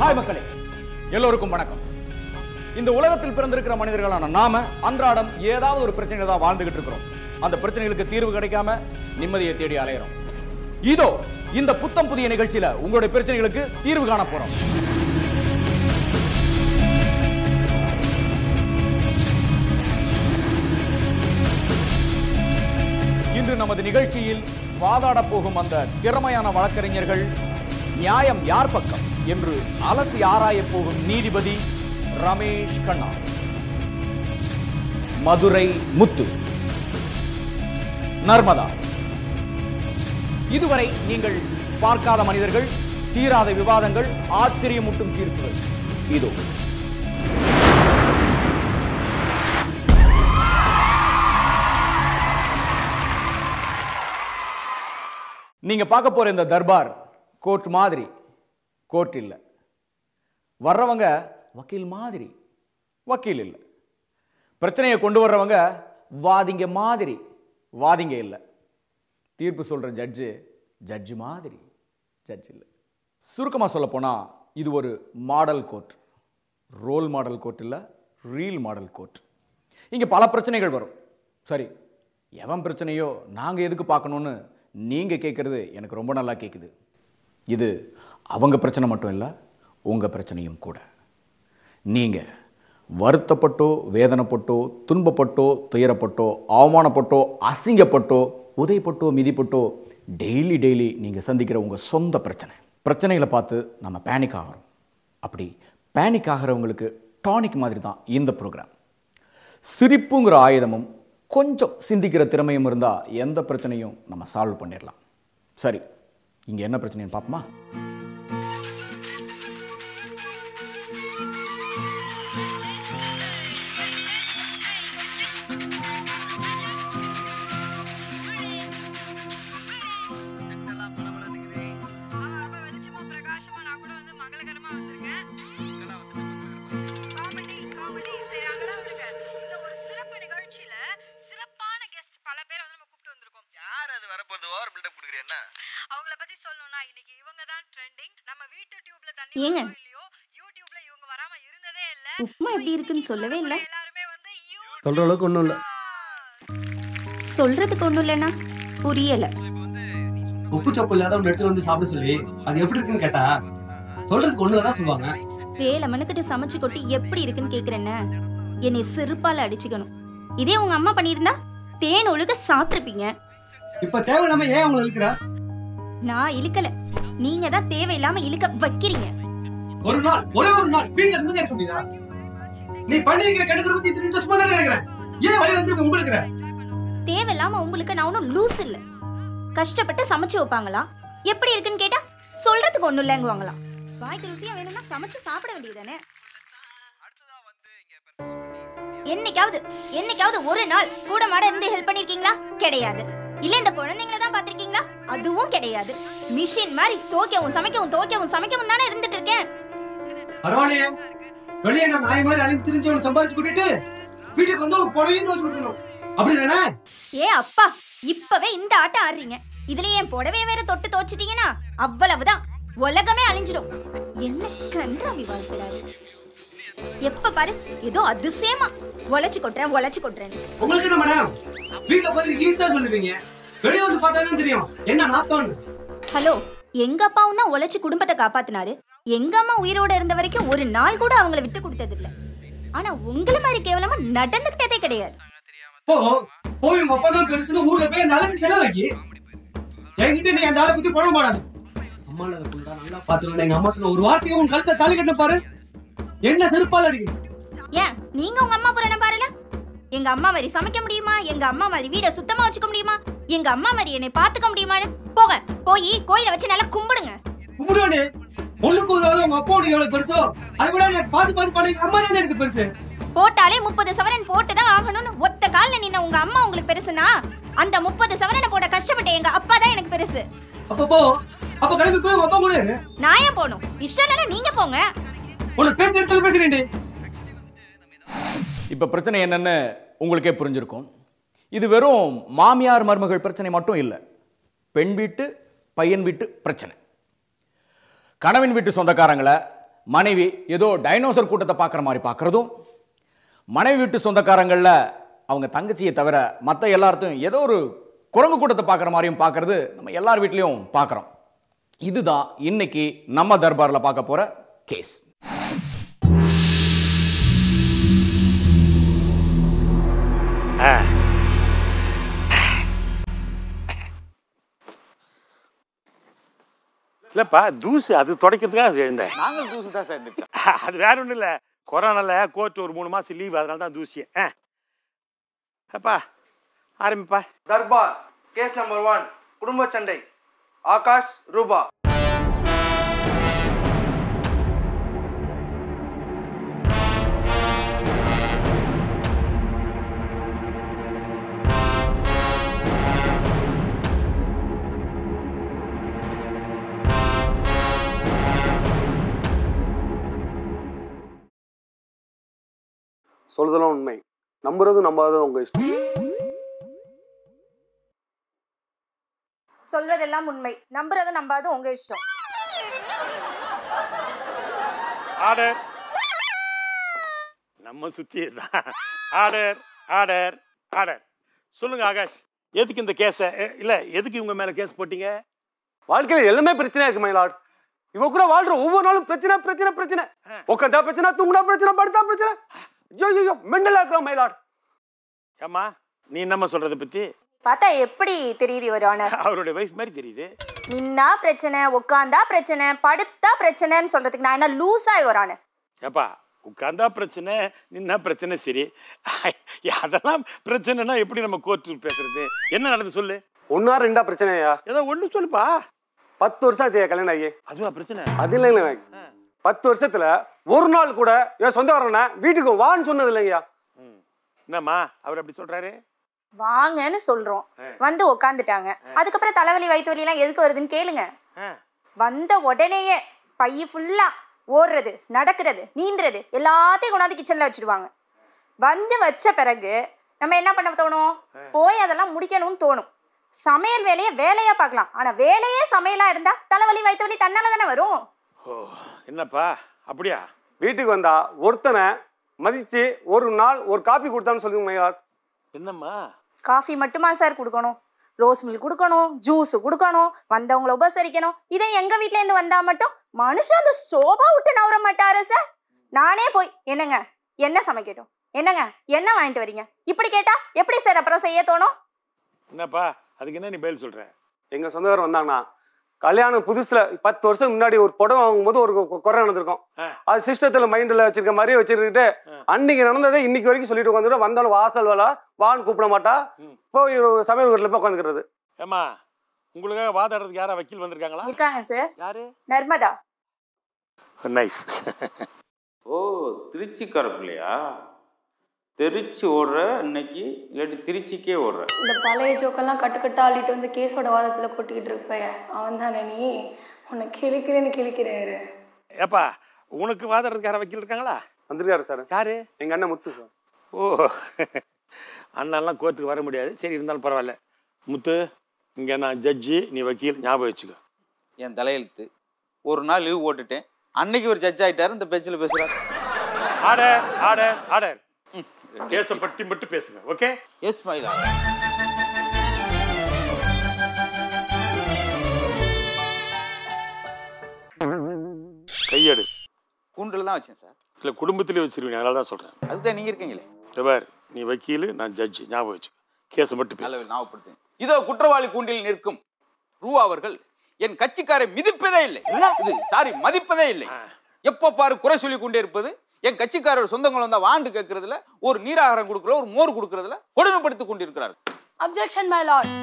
Hi மக்களே எல்லோருக்கும் வணக்கம் இந்த உலகத்தில் பிறந்திருக்கிற மனிதர்களான நாம அன்றாடம் ஏதாவது ஒரு பிரச்சனையில தான் வாழ்ந்துகிட்டு இருக்கிறோம் அந்த பிரச்சனைகளுக்கு தீர்வு கிடைக்காம நிம்மதியை தேடி அலையிறோம் இதோ இந்த புத்தம் புதிய நிகழ்ச்சியில உங்களுடைய பிரச்சனைகளுக்கு தீர்வு காண போறோம் இன்று நமது நிகழ்ச்சியில் வாதாடப் போகும் அந்த திறமையான வழக்கறிஞர்கள் நியாயம் யார் பக்கம் என்று அலசி ஆராயப் போகும் நீதிபதி ரமேஷ் கண்ணா மதுரை முத்து நர்மதா இதுவரை நீங்கள் பார்க்காத மனிதர்கள் தீராத விவாதங்கள் ஆச்சரியமூட்டும் தீர்ப்புகள் இதோ நீங்க பார்க்க போற இந்த தர்பார் கோர்ட் மாதிரி கோர்ட் இல்ல வர்றவங்க வக்கீல் மாதிரி வக்கீல் இல்ல பிரச்சனையை கொண்டு வர்றவங்க வாதிங்க மாதிரி வாதிங்க இல்ல தீர்ப்பு சொல்ற ஜட்ஜு ஜட்ஜு மாதிரி ஜட்ஜ் இல்ல சுருக்கமா சொல்ல போனா இது ஒரு model court role model court இல்ல ரீல் மாடல் கோர்ட் இங்க பல பிரச்சனைகள் வரும் சரி எவன் பிரச்சனையோ நாங்க எதுக்கு பார்க்கணும்னு நீங்க கேட்கறது எனக்கு ரொம்ப நல்லா கேட்குது இது அவங்க பிரச்சனை மட்டும் இல்லை உங்க பிரச்சனையும் கூட நீங்க வருத்தப்பட்டோ வேதனைப்பட்டோ துன்பப்பட்டோ துயரப்பட்டோ அவமானப்பட்டோ அசிங்கப்பட்டோ உதைப்பட்டோ மிதிப்பட்டோ டெய்லி டெய்லி நீங்க சந்திக்கிற உங்க சொந்த பிரச்சனை பிரச்சனைகளை பார்த்து நம்ம பேனிக் ஆகிறோம் அப்படி பேனிக் ஆகிறவங்களுக்கு டானிக் மாதிரி தான் இந்த ப்ரோக்ராம் சிரிப்புங்கிற ஆயுதமும் கொஞ்சம் சிந்திக்கிற திறமையும் இருந்தால் எந்த பிரச்சனையும் நம்ம சால்வ் பண்ணிடலாம் சரி இங்கே என்ன பிரச்சனைன்னு பார்ப்போமா ஆமா, ரொம்ப வெளிச்சமா, பிரகாசமா நான் கூட வந்து மங்களகரமா வந்திருக்கேன். காமெடி, காமெடி, சரி, அதெல்லாம் விடுங்க. இந்த ஒரு சிறப்பு நிகழ்ச்சியில சிறப்பான guest பல பேரை வந்து நம்ம கூப்பிட்டு வந்திருக்கோம். யார் அது வரப்போறது ஓவர் பில்டப் கொடுக்குறீ என்ன அவங்கள பத்தி சொல்லணும்னா, இன்னைக்கு இவங்க தான் trending. நம்ம வீட்டு டியூப்ல தண்ணி ஏங்க? வருதோ இல்லையோ, யூடியூப்ல இவங்க வராம இருந்ததே இல்ல. உப்புமா எப்படி இருக்குன்னு சொல்லவே இல்ல எல்லாருமே வந்து யூ- சொல்ற அளவுக்கு ஒன்றும் இல்லை சொல்றதுக்கு ஒண்ணும் இல்லைன்னா புரியல உப்பு சப்பு இல்லாத ஒன்று எடுத்துட்டு வந்து சாப்பிட சொல்லி அது எப்படி இருக்குன்னு கேட்டா சொல்றதுக்கு ஒண்ணுல தான் சொல்லுவாங்க வேலை மனுக்கிட்ட சமைச்சு கொட்டி எப்படி இருக்குன்னு கேக்குறேன்னு என்னை செருப்பால அடிச்சுக்கணும் இதே உங்க அம்மா பண்ணியிருந்தா தேன் ஒழுக சாப்பிட்டுருப்பீங்க இப்ப தேவையில்லாம ஏன் அவங்களை இழுக்கிற நான் இழுக்கல நீங்க தான் தேவையில்லாம இழுக்க வைக்கிறீங்க ஒரு நாள் ஒரே ஒரு நாள் வீட்டுல நிம்மதியா இருக்க முடியுதா நீ பண்ணி வைக்கிற கெடுக்கிற பத்தி இத்தனை சும்மா தானே இருக்கிறேன் ஏன் வழி வந்து உங்களுக்கு தேவையில்லாம உங்களுக்கு நான் ஒன்றும் லூஸ் இல்ல கஷ்டப்பட்டு சமைச்சு வைப்பாங்களா எப்படி இருக்குன்னு கேட்டா சொல்றதுக்கு ஒண்ணும் இல்லைங்குவாங்களாம் வாய்க்கு ருசியா வேணும்னா சமைச்சு சாப்பிட வேண்டியதுதானே என்னைக்காவது என்னைக்காவது ஒரு நாள் கூட மாட இருந்து ஹெல்ப் பண்ணிருக்கீங்களா கிடையாது இல்ல இந்த குழந்தைங்கள தான் பாத்திருக்கீங்களா அதுவும் கிடையாது மிஷின் மாதிரி துவைக்கவும் சமைக்கவும் துவைக்கவும் சமைக்கவும் தானே இருந்துட்டு இருக்கேன் பரவாயில்லையே வெளியே நான் நாய் மாதிரி அழிந்து திரிஞ்சு அவனை சம்பாதிச்சு கூட்டிட்டு வீட்டுக்கு வந்து அவனுக்கு புடவையும் துவச்சு கொடுக்கணும் அப்படிதானே ஏ அப்பா இப்பவே இந்த ஆட்டம் ஆடுறீங்க இதுல என் புடவைய வேற தொட்டு தோச்சிட்டீங்கன்னா அவ்வளவுதான் உலகமே அழிஞ்சிடும் என்ன கன்றாவி வாழ்க்கிறாரு எப்ப பாரு ஏதோ அதிசயமா உழைச்சு கொட்டுறேன் உழைச்சு கொட்டுறேன் உங்களுக்கு என்ன மேடம் வீட்டுல உட்காந்து ஈஸியா சொல்லுவீங்க வெளியே வந்து பார்த்தா தான் தெரியும் என்ன நாத்தம்னு ஹலோ எங்க அப்பாவும் தான் உழைச்சு குடும்பத்தை காப்பாத்தினாரு எங்க அம்மா உயிரோட இருந்த வரைக்கும் ஒரு நாள் கூட அவங்கள விட்டு கொடுத்தது இல்ல ஆனா உங்கள மாதிரி கேவலமா நடந்துகிட்டதே கிடையாது போ போய் உங்க அப்பா தான் பெருசுன்னு ஊர்ல போய் அந்த அளவுக்கு செலவாக்கி என்கிட்ட நீ அந்த ஆளை பத்தி பணம் போடாது அம்மா இல்லாத பொண்ணு தான் நல்லா பாத்துருவேன் எங்க அம்மா சொன்ன ஒரு வார்த்தையை உன் கழுத்தை தாலி கட்ட பாரு என்ன செருப்பால் அடிக்கும் ஏன் நீங்க உங்க அம்மா புறன பாருல எங்க அம்மா மாதிரி சமைக்க முடியுமா எங்க அம்மா மாதிரி வீட சுத்தமா வச்சுக்க முடியுமா எங்க அம்மா மாதிரி என்னை பாத்துக்க முடியுமான்னு போங்க போய் கோயில வச்சு நல்லா கும்பிடுங்க கும்பிடுவானே ஒண்ணுக்கு உதவாத உங்க அப்பா உனக்கு எவ்வளவு பெருசோ அதை விட எனக்கு பார்த்து பார்த்து பண்ணி அம்மா தானே எனக்கு பெருசு போட்டாலே முப்பது சவரன் போட்டு தான் ஆகணும்னு ஒத்த கால்ல நின்ன உங்க அம்மா உங்களுக்கு பெருசுனா அந்த முப்பது சவரனை போட கஷ்டப்பட்ட எங்க அப்பா தான் எனக்கு பெருசு அப்ப போ அப்ப கிளம்பி போய் உங்க அப்பா கூட இரு. நான் ஏன் போகணும் இஷ்டம் இல்லைன்னா நீங்க போங்க உனக்கு பேச இடத்துல பேசுறேன் இப்போ பிரச்சனை என்னன்னு உங்களுக்கே புரிஞ்சிருக்கும் இது வெறும் மாமியார் மருமகள் பிரச்சனை மட்டும் இல்லை பெண் வீட்டு பையன் வீட்டு பிரச்சனை கணவன் வீட்டு சொந்தக்காரங்களை மனைவி ஏதோ டைனோசர் கூட்டத்தை பார்க்குற மாதிரி பார்க்குறதும் மனைவி வீட்டு சொந்தக்காரங்களில் அவங்க தங்கச்சியை தவிர மற்ற எல்லார்த்தையும் ஏதோ ஒரு குரங்கு கூட்டத்தை பார்க்குற மாதிரியும் பார்க்கறது நம்ம எல்லார் வீட்லேயும் பார்க்குறோம் இதுதான் இன்னைக்கு நம்ம தர்பாரில் பார்க்க போகிற கேஸ் இல்லப்பா தூசு அது துடைக்கிறதுக்காக எழுந்தேன் நாங்கள் தூசு தான் சார் இருந்துச்சோம் அது வேற ஒன்றும் இல்லை கொரோனால கோர்ட் ஒரு மூணு மாசம் லீவ் அதனால தான் தூசியே ஆ அப்பா ஆரம்பிப்பா தர்பார் கேஸ் நம்பர் ஒன் குடும்ப சண்டை ஆகாஷ் ரூபா சொல்றதெல்லாம் உண்மை நம்புறதும் நம்பாததும் உங்க இஷ்டம் சொல்வதெல்லாம் உண்மை நம்புறது நம்பாது உங்க இஷ்டம் ஆர்டர் நம்ம சுத்தி தான் ஆர்டர் ஆர்டர் ஆர்டர் சொல்லுங்க ஆகாஷ் எதுக்கு இந்த கேஸை இல்ல எதுக்கு இவங்க மேல கேஸ் போட்டீங்க வாழ்க்கையில எல்லாமே பிரச்சனையா இருக்கு மயிலாட் இவ கூட வாழ்ற ஒவ்வொரு நாளும் பிரச்சனை பிரச்சனை பிரச்சனை உட்காந்தா பிரச்சனை தூங்கினா பிரச்சனை படுத்தா பிரச்சனை ஐயோ ஐயோ மெண்டலா இருக்கிற மயிலாட் ஏம்மா நீ என்னம்மா சொல்றத பத்தி பார்த்தா எப்படி தெரியுது ஒரு ஆனர் அவருடைய வைஃப் மாதிரி தெரியுது நின்னா பிரச்சனை உட்காந்தா பிரச்சனை படுத்தா பிரச்சனைன்னு சொல்றதுக்கு நான் என்ன லூஸா ஒரு ஆனர் ஏப்பா உட்கார்ந்தா பிரச்சனை நின்னா பிரச்சனை சரி அதெல்லாம் பிரச்சனைனா எப்படி நம்ம கோர்ட்டு பேசுறது என்ன நடந்து சொல்லு ஒன்னா ரெண்டா பிரச்சனையா ஏதோ ஒண்ணு சொல்லுப்பா பத்து வருஷம் ஆச்சு என் கல்யாணம் ஆகி அதுவா பிரச்சனை அது இல்லைங்க பத்து வருஷத்துல ஒரு நாள் கூட என் சொந்தக்காரன வீட்டுக்கு வான்னு சொன்னது இல்லைங்கய்யா ம். என்னம்மா அவர் அப்படி சொல்றாரு வாங்கன்னு சொல்றோம் வந்து உக்காந்துட்டாங்க அதுக்கப்புறம் தலைவலி வயிற்று வலி எல்லாம் எதுக்கு வருதுன்னு கேளுங்க ஆ. வந்த உடனேயே பைய ஃபுல்லா ஓடுறது நடக்கிறது நீந்துறது எல்லாத்தையும் கொண்டாந்து கிச்சன்ல வச்சிடுவாங்க வந்து வச்ச பிறகு நம்ம என்ன பண்ண தோணும் போய் அதெல்லாம் முடிக்கணும்னு தோணும் சமையல் வேலையை வேலையா பார்க்கலாம் ஆனா வேலையே சமையலா இருந்தா தலைவலி வயிற்று வலி தன்னால தானே வரும் ஓ என்னப்பா அப்படியா வீட்டுக்கு வந்தா ஒருத்தனை மதிச்சு ஒரு நாள் ஒரு காப்பி கொடுத்தான்னு சொல்லுங்க மயிலாட் என்னம்மா காஃபி மட்டுமா சார் கொடுக்கணும் ரோஸ் மில்க் கொடுக்கணும் ஜூஸ் கொடுக்கணும் வந்தவங்கள உபசரிக்கணும் இதே எங்க வீட்ல இருந்து வந்தா மட்டும் மனுஷன் அந்த சோபா விட்டு நவர மாட்டாரு சார் நானே போய் என்னங்க என்ன சமைக்கட்டும் என்னங்க என்ன வாங்கிட்டு வரீங்க இப்படி கேட்டா எப்படி சார் அப்புறம் செய்ய தோணும் என்னப்பா அதுக்கு என்ன நீ பதில் சொல்ற எங்க சொந்தக்காரர் வந்தாங்கன்னா கல்யாணம் புதுசுல பத்து வருஷம் முன்னாடி ஒரு புடவை வாங்கும்போது ஒரு கொ- குறை நடந்திருக்கும் ஆ. அது சிஸ்டத்துல மைண்ட்ல வச்சிருக்க மாதிரியே வச்சிருக்கிட்டு அன்னைக்கு நடந்ததை இன்னைக்கு வரைக்கும் சொல்லிட்டு உட்காந்துட்டு வந்தாலும் வாசல் வேலை வான்னு கூப்பிட மாட்டா போய் ஒரு சமையல் வீட்டுல போய் உட்காந்துக்கிறது ஏம்மா உங்களுக்காக வாதாடுறதுக்கு யாரா வக்கீல் வந்திருக்காங்களா இருக்காங்க சார் யாரு நர்மதா நைஸ் ஓ திருச்சிக்கார பிள்ளையா திருச்சி ஓடுற இன்னைக்கு இல்லாட்டி திருச்சிக்கே ஓடுற இந்த பழைய ஜோக்கெல்லாம் கட்டுக்கட்டா அள்ளிட்டு வந்து கேஸோட வாதத்தில் கொட்டிக்கிட்டு இருப்பைய அவன் தானே நீ உன்னை கிழிக்கிறேன்னு கிழிக்கிறாரு ஏப்பா உனக்கு வாதாடுறதுக்கு யாரா வக்கீல் இருக்காங்களா வந்திருக்காரு சார் யாரு எங்க அண்ணன் முத்து சார் ஓ அண்ணாலாம் கோர்ட்டுக்கு வர முடியாது சரி இருந்தாலும் பரவாயில்ல முத்து இங்கே நான் ஜட்ஜி நீ வக்கீல் ஞாபகம் வச்சுக்கோ என் தலையெழுத்து ஒரு நாள் லீவ் போட்டுட்டேன் அன்னைக்கு ஒரு ஜட்ஜ் ஆயிட்டாரு இந்த பேச்சில் பேசுறாரு ஆர்டர் ஆர்டர் ஆர்டர் கேஸை பட்டி மட்டும் பேசுங்க ஓகே எஸ் மயிலா கையெடு கூண்டில் தான் வச்சேன் சார் இல்லை குடும்பத்திலே வச்சிருவீங்க அதனால தான் சொல்கிறேன் அதுதான் நீங்க இருக்கீங்களே பார் நீ வக்கீல் நான் ஜட்ஜி ஞாபகம் வச்சுக்கோ கேஸை மட்டும் நல்ல பேசு ஞாபகப்படுத்தேன் இதோ குற்றவாளி கூண்டில் நிற்கும் ரூவா அவர்கள் என் கட்சிக்காரை மிதிப்பதே இல்லை இது சாரி மதிப்பதே இல்லை எப்போ பாரு குறை சொல்லி கொண்டே இருப்பது என் கட்சிக்காரர் சொந்தங்கள் வந்தா வாண்டு கேட்கறதுல ஒரு நீராகாரம் கொடுக்கல ஒரு மோர் கொடுக்கறதுல கொடுமைப்படுத்திக் கொண்டிருக்கிறார் அப்ஜெக்ஷன் மை லார்ட்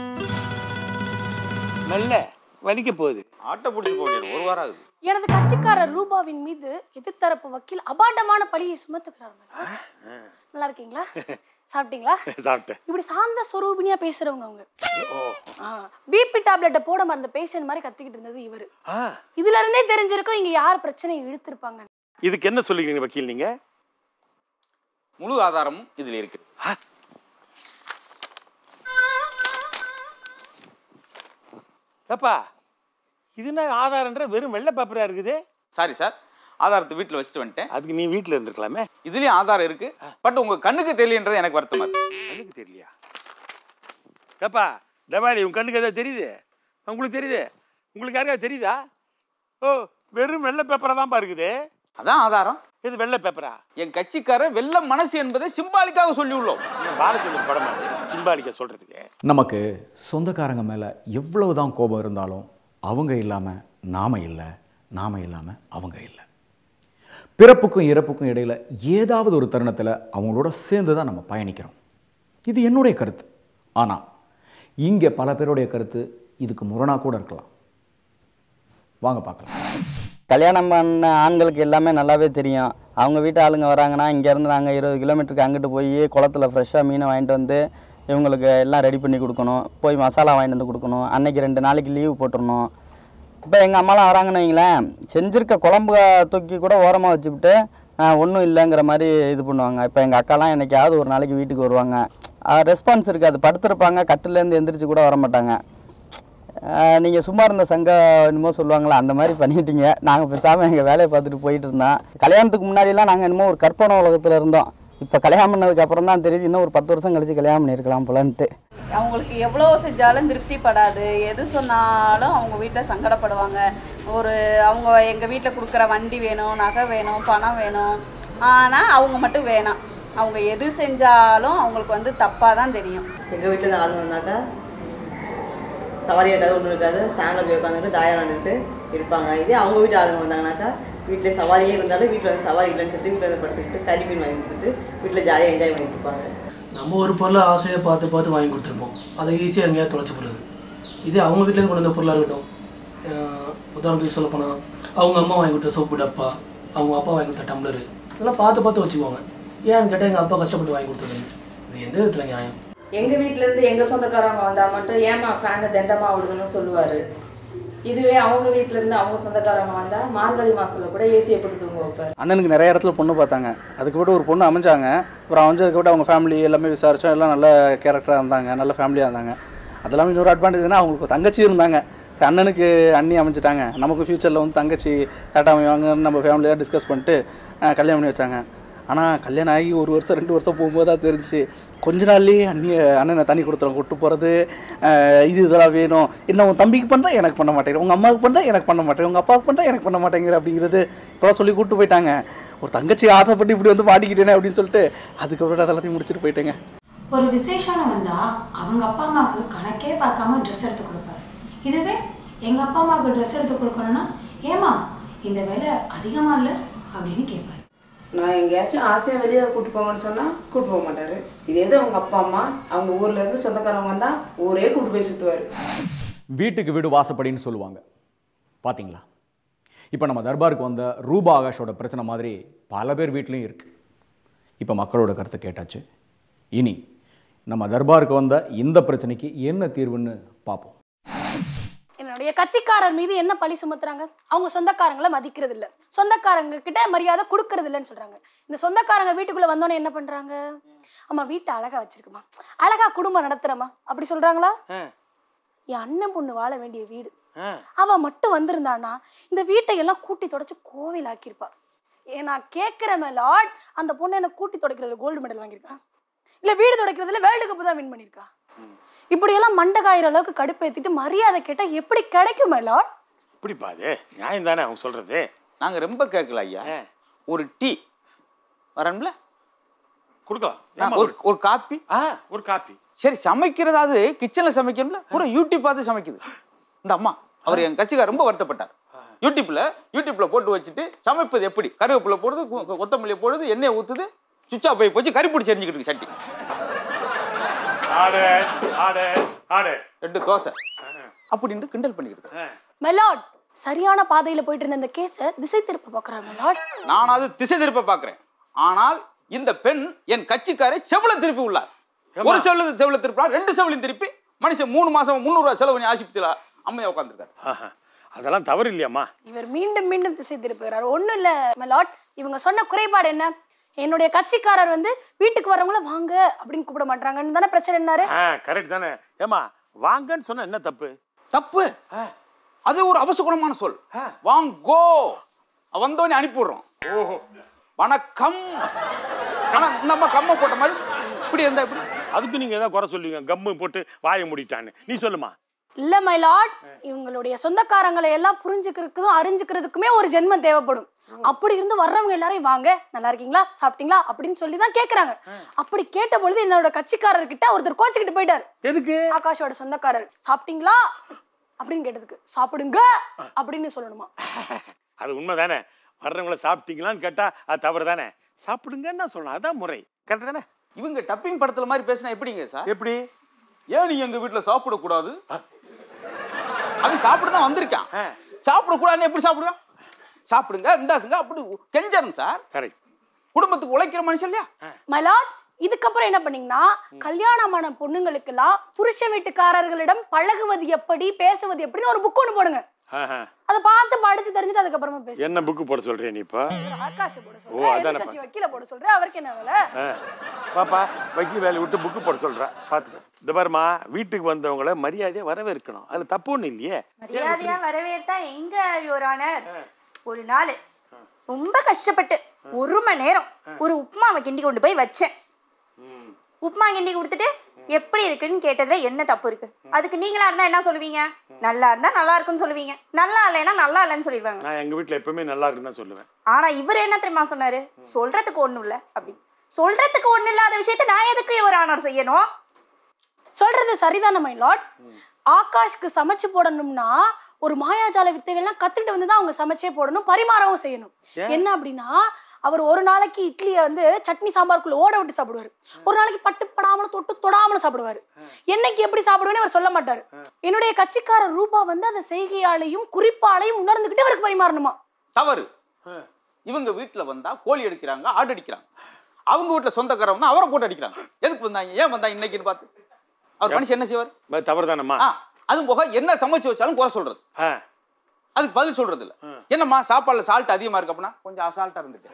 நல்ல வலிக்க போகுது ஆட்டை பிடிச்சி போக ஒரு வாரம் ஆகுது எனது கட்சிக்காரர் ரூபாவின் மீது எதிர்த்தரப்பு வக்கீல் அபாண்டமான பழியை சுமத்துக்கிறார் my lord. நல்லா இருக்கீங்களா சாப்பிட்டீங்களா சாப்பிட்டேன் இப்படி சாந்த சொரூபினியா பேசுறவங்க அவங்க பிபி டேப்லெட்டை போட மறந்த பேஷண்ட் மாதிரி கத்திக்கிட்டு இருந்தது இவரு ஆ இதுல இருந்தே தெரிஞ்சிருக்கும் இங்க யார் பிரச்சனையை இழுத்திருப்பாங்க இதுக்கு என்ன சொல்லிக்கிறீங்க வக்கீல் நீங்க முழு ஆதாரமும் இதில் இருக்கு ஆ. ஏப்பா இது என்ன ஆதாரன்ற வெறும் வெள்ளை பேப்பரா இருக்குது சாரி சார் ஆதாரத்தை வீட்டில் வச்சுட்டு வந்துட்டேன் அதுக்கு நீ வீட்டில் இருந்திருக்கலாமே இதுலயும் ஆதாரம் இருக்கு பட் உங்க கண்ணுக்கு தெரியன்றது எனக்கு வருத்தமா இருக்கு கண்ணுக்கு தெரியலையா ஏப்பா தபாலி உன் கண்ணுக்கு எதாவது தெரியுது உங்களுக்கு தெரியுது உங்களுக்கு யாருக்காவது தெரியுதா ஓ வெறும் வெள்ளை பேப்பரா தான்ப்பா இருக்குது அதான் ஆதாரம் இது வெள்ளை பேப்பரா என் கட்சிக்காரர் வெள்ள மனசு என்பதை சிம்பாலிக்காக சொல்லி உள்ளோம் பாலச்சந்திரன் படம் சிம்பாலிக்க சொல்றதுக்கு நமக்கு சொந்தக்காரங்க மேலே எவ்வளவு தான் கோபம் இருந்தாலும் அவங்க இல்லாமல் நாம இல்லை நாம இல்லாமல் அவங்க இல்லை பிறப்புக்கும் இறப்புக்கும் இடையில ஏதாவது ஒரு தருணத்தில் அவங்களோட சேர்ந்து தான் நம்ம பயணிக்கிறோம் இது என்னுடைய கருத்து ஆனால் இங்கே பல பேருடைய கருத்து இதுக்கு முரணாக கூட இருக்கலாம் வாங்க பார்க்கலாம் கல்யாணம் பண்ண ஆண்களுக்கு எல்லாமே நல்லாவே தெரியும் அவங்க வீட்டு ஆளுங்க வராங்கன்னா இங்கேருந்து நாங்கள் இருபது கிலோமீட்டருக்கு அங்கிட்டு போய் குளத்துல ஃப்ரெஷ்ஷாக மீனை வாங்கிட்டு வந்து இவங்களுக்கு எல்லாம் ரெடி பண்ணி கொடுக்கணும் போய் மசாலா வாங்கிட்டு வந்து கொடுக்கணும் அன்னைக்கு ரெண்டு நாளைக்கு லீவு போட்டுறணும் இப்போ எங்கள் அம்மாலாம் வராங்கன்னு வைங்களேன் செஞ்சிருக்க குழம்பு தூக்கி கூட ஓரமாக வச்சுக்கிட்டு ஒன்றும் இல்லைங்கிற மாதிரி இது பண்ணுவாங்க இப்போ எங்கள் அக்காலாம் என்னைக்காவது ஒரு நாளைக்கு வீட்டுக்கு வருவாங்க ரெஸ்பான்ஸ் இருக்காது படுத்திருப்பாங்க கட்டிலேருந்து எந்திரிச்சு கூட வர மாட்டாங்க நீங்கள் சும்மா இருந்த சங்க என்னமோ சொல்லுவாங்களா அந்த மாதிரி பண்ணிட்டீங்க நாங்கள் பேசாமல் எங்கள் வேலையை பார்த்துட்டு போயிட்டு இருந்தோம் கல்யாணத்துக்கு முன்னாடிலாம் நாங்கள் என்னமோ ஒரு கற்பனை உலகத்தில் இருந்தோம் இப்போ கல்யாணம் பண்ணதுக்கு அப்புறம் தான் தெரியுது இன்னும் ஒரு பத்து வருஷம் கழிச்சு கல்யாணம் பண்ணியிருக்கலாம் போலன்ட்டு அவங்களுக்கு எவ்வளோ செஞ்சாலும் திருப்திப்படாது எது சொன்னாலும் அவங்க வீட்டில் சங்கடப்படுவாங்க ஒரு அவங்க எங்கள் வீட்டில் கொடுக்குற வண்டி வேணும் நகை வேணும் பணம் வேணும் ஆனால் அவங்க மட்டும் வேணாம் அவங்க எது செஞ்சாலும் அவங்களுக்கு வந்து தப்பாக தான் தெரியும் எங்கள் வீட்டில் ஆளுங்க வந்தாக்கா சவாரி ஏதாவது ஒன்றும் இருக்காது ஸ்டாண்டில் போய் உட்காந்துட்டு தாயம் விளாண்டுட்டு இருப்பாங்க இதே அவங்க வீட்டு ஆளுங்க வந்தாங்கனாக்கா வீட்டில் சவாரியே இருந்தாலும் வீட்டில் வந்து சவாரி இல்லைன்னு சொல்லிட்டு வீட்டில் வந்து படுத்துக்கிட்டு கறி மீன் வாங்கி கொடுத்துட்டு வீட்டில் ஜாலியாக என்ஜாய் பண்ணிட்டு இருப்பாங்க நம்ம ஒரு பொருளை ஆசையாக பார்த்து பார்த்து வாங்கி கொடுத்துருப்போம் அதை ஈஸியாக எங்கேயாவது தொலைச்சி போடுறது இதே அவங்க வீட்டிலேருந்து கொண்டு வந்த பொருளாக இருக்கட்டும் அஹ் உதாரணத்துக்கு சொல்ல போனால் அவங்க அம்மா வாங்கி கொடுத்த சோப்பு டப்பா அவங்க அப்பா வாங்கி கொடுத்த டம்ளரு இதெல்லாம் பார்த்து பார்த்து வச்சுக்குவாங்க ஏன்னு கேட்டால் எங்கள் அப்பா கஷ்டப்பட்டு வாங்கி கொடுத்தது இது எந்த விதத்தில் நியாயம் எங்க வீட்ல இருந்து எங்க சொந்தக்காரங்க வந்தா மட்டும் ஏமா ஃபேனு தண்டமா விடுதுன்னு சொல்லுவாரு இதுவே அவங்க வீட்ல இருந்து அவங்க சொந்தக்காரங்க வந்தா மார்கழி மாசத்துல கூட ஏசியை போட்டு தூங்க வைப்பாரு அண்ணனுக்கு நிறைய இடத்துல பொண்ணு பார்த்தாங்க அதுக்கு ஒரு பொண்ணு அமைஞ்சாங்க அப்புறம் அமைஞ்சதுக்கு அவங்க ஃபேமிலி எல்லாமே விசாரித்தோம் எல்லாம் நல்ல கேரக்டராக இருந்தாங்க நல்ல ஃபேமிலியாக இருந்தாங்க அதெல்லாம் இன்னொரு அட்வான்டேஜ்னா அவங்களுக்கு தங்கச்சி இருந்தாங்க சரி, அண்ணனுக்கு அண்ணி அமைஞ்சிட்டாங்க நமக்கு ஃப்யூச்சரில் வந்து தங்கச்சி கரெக்டாக அமைவாங்கன்னு நம்ம ஃபேமிலியாக டிஸ்கஸ் பண்ணிட்டு அஹ், கல்யாணம் பண்ணி வச்சாங்க ஆனால் கல்யாணம் ஆகி ஒரு வருஷம் ரெண்டு வருஷம் போகும்போது தான் தெரிஞ்சுச்சு கொஞ்ச நாள்லேயே அண்ணிய அண்ணனை தண்ணி கொடுத்துரும் கூட்டு போகிறது இது இதெல்லாம் வேணும் என்ன உன் தம்பிக்கு பண்ணுறேன் எனக்கு பண்ண மாட்டேங்கிற உங்கள் அம்மாவுக்கு பண்ணுறேன் எனக்கு பண்ண மாட்டேன் உங்கள் அப்பாவுக்கு பண்ணுறேன் எனக்கு பண்ண மாட்டேங்கிற அப்படிங்கிறது இப்போலாம் சொல்லி கூட்டு போயிட்டாங்க ஒரு தங்கச்சி ஆசைப்பட்டு இப்படி வந்து மாட்டிக்கிட்டேனே அப்படின்னு சொல்லிட்டு அதுக்கப்புறம் அதெல்லாத்தையும் முடிச்சுட்டு போயிட்டேங்க ஒரு விசேஷம் வந்தா அவங்க அப்பா அம்மாவுக்கு கணக்கே பார்க்காம ட்ரெஸ் எடுத்து கொடுப்பாரு இதுவே எங்க அப்பா அம்மாவுக்கு ட்ரெஸ் எடுத்து கொடுக்கணும்னா ஏமா இந்த விலை அதிகமா இல்லை அப்படின்னு கேட்பாரு நான் எங்கேயாச்சும் ஆசையாக வெளியே கூட்டு போங்கன்னு சொன்னால் கூட்டு போக மாட்டார் இதே இது அவங்க அப்பா அம்மா அவங்க ஊர்ல இருந்து சொந்தக்காரங்க வந்தால் ஊரே கூட்டு போய் சுற்றுவார் வீட்டுக்கு வீடு வாசப்படின்னு சொல்லுவாங்க பாத்தீங்களா இப்போ நம்ம தர்பாருக்கு வந்த ரூபா ஆகாஷோட பிரச்சனை மாதிரி பல பேர் வீட்லேயும் இருக்கு இப்போ மக்களோட கருத்தை கேட்டாச்சு இனி நம்ம தர்பாருக்கு வந்த இந்த பிரச்சனைக்கு என்ன தீர்வுன்னு பார்ப்போம் என்னுடைய கட்சிக்காரர் மீது என்ன பழி சுமத்துறாங்க அவங்க சொந்தக்காரங்களை மதிக்கிறது இல்ல சொந்தக்காரங்க கிட்ட மரியாதை கொடுக்கறது இல்லைன்னு சொல்றாங்க இந்த சொந்தக்காரங்க வீட்டுக்குள்ள வந்தோடனே என்ன பண்றாங்க அம்மா வீட்டை அழகா வச்சிருக்குமா அழகா குடும்பம் நடத்துறமா அப்படி சொல்றாங்களா என் அண்ணன் பொண்ணு வாழ வேண்டிய வீடு அவ மட்டும் வந்திருந்தானா இந்த வீட்டை எல்லாம் கூட்டி தொடச்சு கோவில் ஆக்கியிருப்பா ஏ நான் கேட்கிற மேலாட் அந்த பொண்ணு என்ன கூட்டி துடைக்கிறதுல கோல்டு மெடல் வாங்கியிருக்கா இல்ல வீடு துடைக்கிறதுல வேர்ல்டு கப் தான் வின் பண்ணியிருக்கா இப்படியெல்லாம் மண்டை காயிற அளவுக்கு கடுப்பேத்திட்டு மரியாதை கேட்டா எப்படி கிடைக்கும் மேலாட் இப்படிப்பா அது நியாயம் தானே அவங்க சொல்றது நாங்க ரொம்ப கேட்கல ஐயா ஒரு டீ வரணும்ல கொடுக்கலாம் ஒரு ஒரு காப்பி ஒரு காப்பி சரி சமைக்கிறதாவது கிச்சன்ல சமைக்கணும்ல பூரா யூடியூப் பார்த்து சமைக்குது இந்த அம்மா அவர் என் கட்சிக்கார் ரொம்ப வருத்தப்பட்டார் யூடியூப்ல யூடியூப்ல போட்டு வச்சுட்டு சமைப்பது எப்படி கருவேப்பிலை போடுது கொ- கொத்தமல்லி போடுது எண்ணெய் ஊத்துது சுச்சா போய் போச்சு கறி பிடிச்சி எரிஞ்சுக்கிட்டு இருக்கு சட்டி ஆடு ஆடு ஆடு ரெண்டு தோசை அப்படின்ட்டு கிண்டல் பண்ணிக்கிட்டு இருக்கு. மெலாட் சரியான பாதையில போயிட்டு இருந்த இந்த கேஸ திசை திருப்ப பாக்குறாங்க மெலாட் நானாவது திசை திருப்ப பார்க்கிறேன் ஆனால் இந்த பெண் என் கட்சிக்காரை செவல திருப்பி உள்ளார் ஒரு செவல செவல திருப்பினா ரெண்டு செவலையும் திருப்பி மனுஷன் மூணு மாசம் முந்நூறு ரூபாய் செலவு பண்ணி ஆஸ்பத்திரியில அம்மையா உட்காந்துருக்காரு ஆஹா. அதெல்லாம் தவறு இல்லையாம்மா இவர் மீண்டும் மீண்டும் திசை திருப்புகிறார் ஒண்ணும் இல்ல மெலாட் இவங்க சொன்ன குறைபாடு என்ன என்னுடைய கட்சிக்காரர் வந்து வீட்டுக்கு வர்றவங்கள வாங்க அப்படின்னு கூப்பிட மாட்டாங்கன்னு தானே பிரச்சனை என்னாரு ஆ கரெக்ட் தானே ஏமா வாங்கன்னு சொன்னா என்ன தப்பு தப்பு அது ஒரு அவசகுணமான சொல் வாங்கோ வந்தோடனே அனுப்பிவிடுறோம் ஓஹோ வணக்கம் ஆனா நம்ம கம்மை போட்ட மாதிரி இப்படி இருந்தா இப்படி அதுக்கு நீங்க ஏதாவது குறை சொல்லுவீங்க கம்மு போட்டு வாயை மூடிட்டான்னு நீ சொல்லுமா இல்ல மை லார்ட் இவங்களுடைய சொந்தக்காரங்களை எல்லாம் புரிஞ்சுக்கிறதுக்கும் அறிஞ்சுக்கிறதுக்குமே ஒரு ஜென்மம் தேவைப்படும் அப்படி இருந்து வர்றவங்க எல்லாரையும் வாங்க நல்லா இருக்கீங்களா சாப்பிட்டீங்களா அப்படின்னு சொல்லி தான் கேக்குறாங்க அப்படி கேட்ட பொழுது என்னோட கட்சிக்காரர் கிட்ட ஒருத்தர் கோச்சுக்கிட்டு போயிட்டாரு எதுக்கு ஆகாஷோட சொந்தக்காரர் சாப்பிட்டீங்களா அப்படின்னு கேட்டதுக்கு சாப்பிடுங்க அப்படின்னு சொல்லணுமா அது உண்மைதானே வர்றவங்கள சாப்பிட்டீங்களான்னு கேட்டா அது தவறு தானே சாப்பிடுங்கன்னு தான் சொல்லணும் அதான் முறை கரெக்ட் தானே இவங்க டப்பிங் படத்துல மாதிரி பேசினா எப்படிங்க சார் எப்படி ஏன் நீங்க எங்க வீட்டுல சாப்பிடக்கூடாது அவன் சாப்பிட தான் வந்திருக்கான் சாப்பிடக்கூடாதுன்னு எப்படி சாப்பிடுவான் சாப்பிடுங்க இந்தாசுங்க அப்படி கெஞ்சருங்க சார் கரெக்ட் குடும்பத்துக்கு உழைக்கிற மனுஷன் இல்லையா மை லார்ட் இதுக்கப்புறம் என்ன பண்ணீங்கன்னா கல்யாணமான பொண்ணுங்களுக்கெல்லாம் புருஷ வீட்டுக்காரர்களிடம் பழகுவது எப்படி பேசுவது எப்படின்னு ஒரு புக் ஒன்று போடுங்க ஆஹா. அதை பார்த்து படிச்சு தெரிஞ்சுட்டு அதுக்கப்புறமா பேசு என்ன புக்கு போட சொல்றேன் நீ இப்போ ஆகாஷ போட ஓ, சொல்றேன் அதானே எதிர்கட்சி வக்கீல போட சொல்றேன் அவருக்கு என்ன வேலை ஆ. பாப்பா வக்கீல் வேலையை விட்டு புக்கு போட சொல்கிறேன் பார்த்துக்க இந்த பாருமா வீட்டுக்கு வந்தவங்கள மரியாதையா வரவேற்கணும் அதுல தப்பு ஒன்றும் இல்லையே மரியாதையா வரவேற்றா எங்க யுவரானர் ஒரு நாள் ரொம்ப கஷ்டப்பட்டு ஒரு மணி நேரம் ஒரு உப்புமாவை கிண்டி கொண்டு போய் வச்சேன் உப்புமா கிண்டி கொடுத்துட்டு எப்படி இருக்குன்னு கேட்டதுல என்ன தப்பு இருக்கு அதுக்கு நீங்களா இருந்தா என்ன சொல்லுவீங்க நல்லா இருந்தா நல்லா இருக்குன்னு சொல்லுவீங்க நல்லா இல்லைன்னா நல்லா இல்லைன்னு சொல்லிடுவாங்க நான் எங்க வீட்டில் எப்பவுமே நல்லா இருக்குன்னு தான் சொல்லுவேன் ஆனா இவர் என்ன தெரியுமா சொன்னாரு சொல்றதுக்கு ஒண்ணும் இல்ல அப்படி சொல்றதுக்கு ஒண்ணு இல்லாத விஷயத்த நான் எதுக்கு யுவரானர் செய்யணும் சொல்றது சரிதானே மை லார்ட் ஆகாஷ்க்கு சமைச்சு போடணும்னா ஒரு மாயாஜால வித்தைகள்லாம் கத்துக்கிட்டு வந்து தான் அவங்க சமைச்சே போடணும் பரிமாறவும் செய்யணும் ஏன்? என்ன அப்படின்னா அவர் ஒரு நாளைக்கு இட்லியை வந்து சட்னி சாம்பாருக்குள்ள ஓட விட்டு சாப்பிடுவாரு ஒரு நாளைக்கு பட்டு படாமலும் தொட்டு தொடாமலும் சாப்பிடுவாரு என்னைக்கு எப்படி சாப்பிடுவேன்னு அவர் சொல்ல மாட்டாரு என்னுடைய கட்சிக்காரர் ரூபா வந்து அந்த செய்கையாலையும் குறிப்பாலையும் உணர்ந்துகிட்டு அவருக்கு பரிமாறணுமா தவறு இவங்க வீட்டுல வந்தா கோழி அடிக்கிறாங்க ஆடு அடிக்கிறாங்க அவங்க வீட்டுல சொந்தக்காரங்க வந்து அவரை போட்டு அடிக்கிறாங்க எதுக்கு வந்தாங்க ஏன் வந்தாங்க இன்னைக்குன்னு பார்த்து அவர் மனுஷன் என்ன செய்வார் தவறு தானம்மா ஆ, அதுவும் போக என்ன சமைச்சு வச்சாலும் குறை சொல்றது அதுக்கு பதில் சொல்றது இல்ல என்னம்மா சாப்பாடுல சால்ட் அதிகமா இருக்கு அப்படின்னா கொஞ்சம் அசால்ட்டா இருந்துட்டு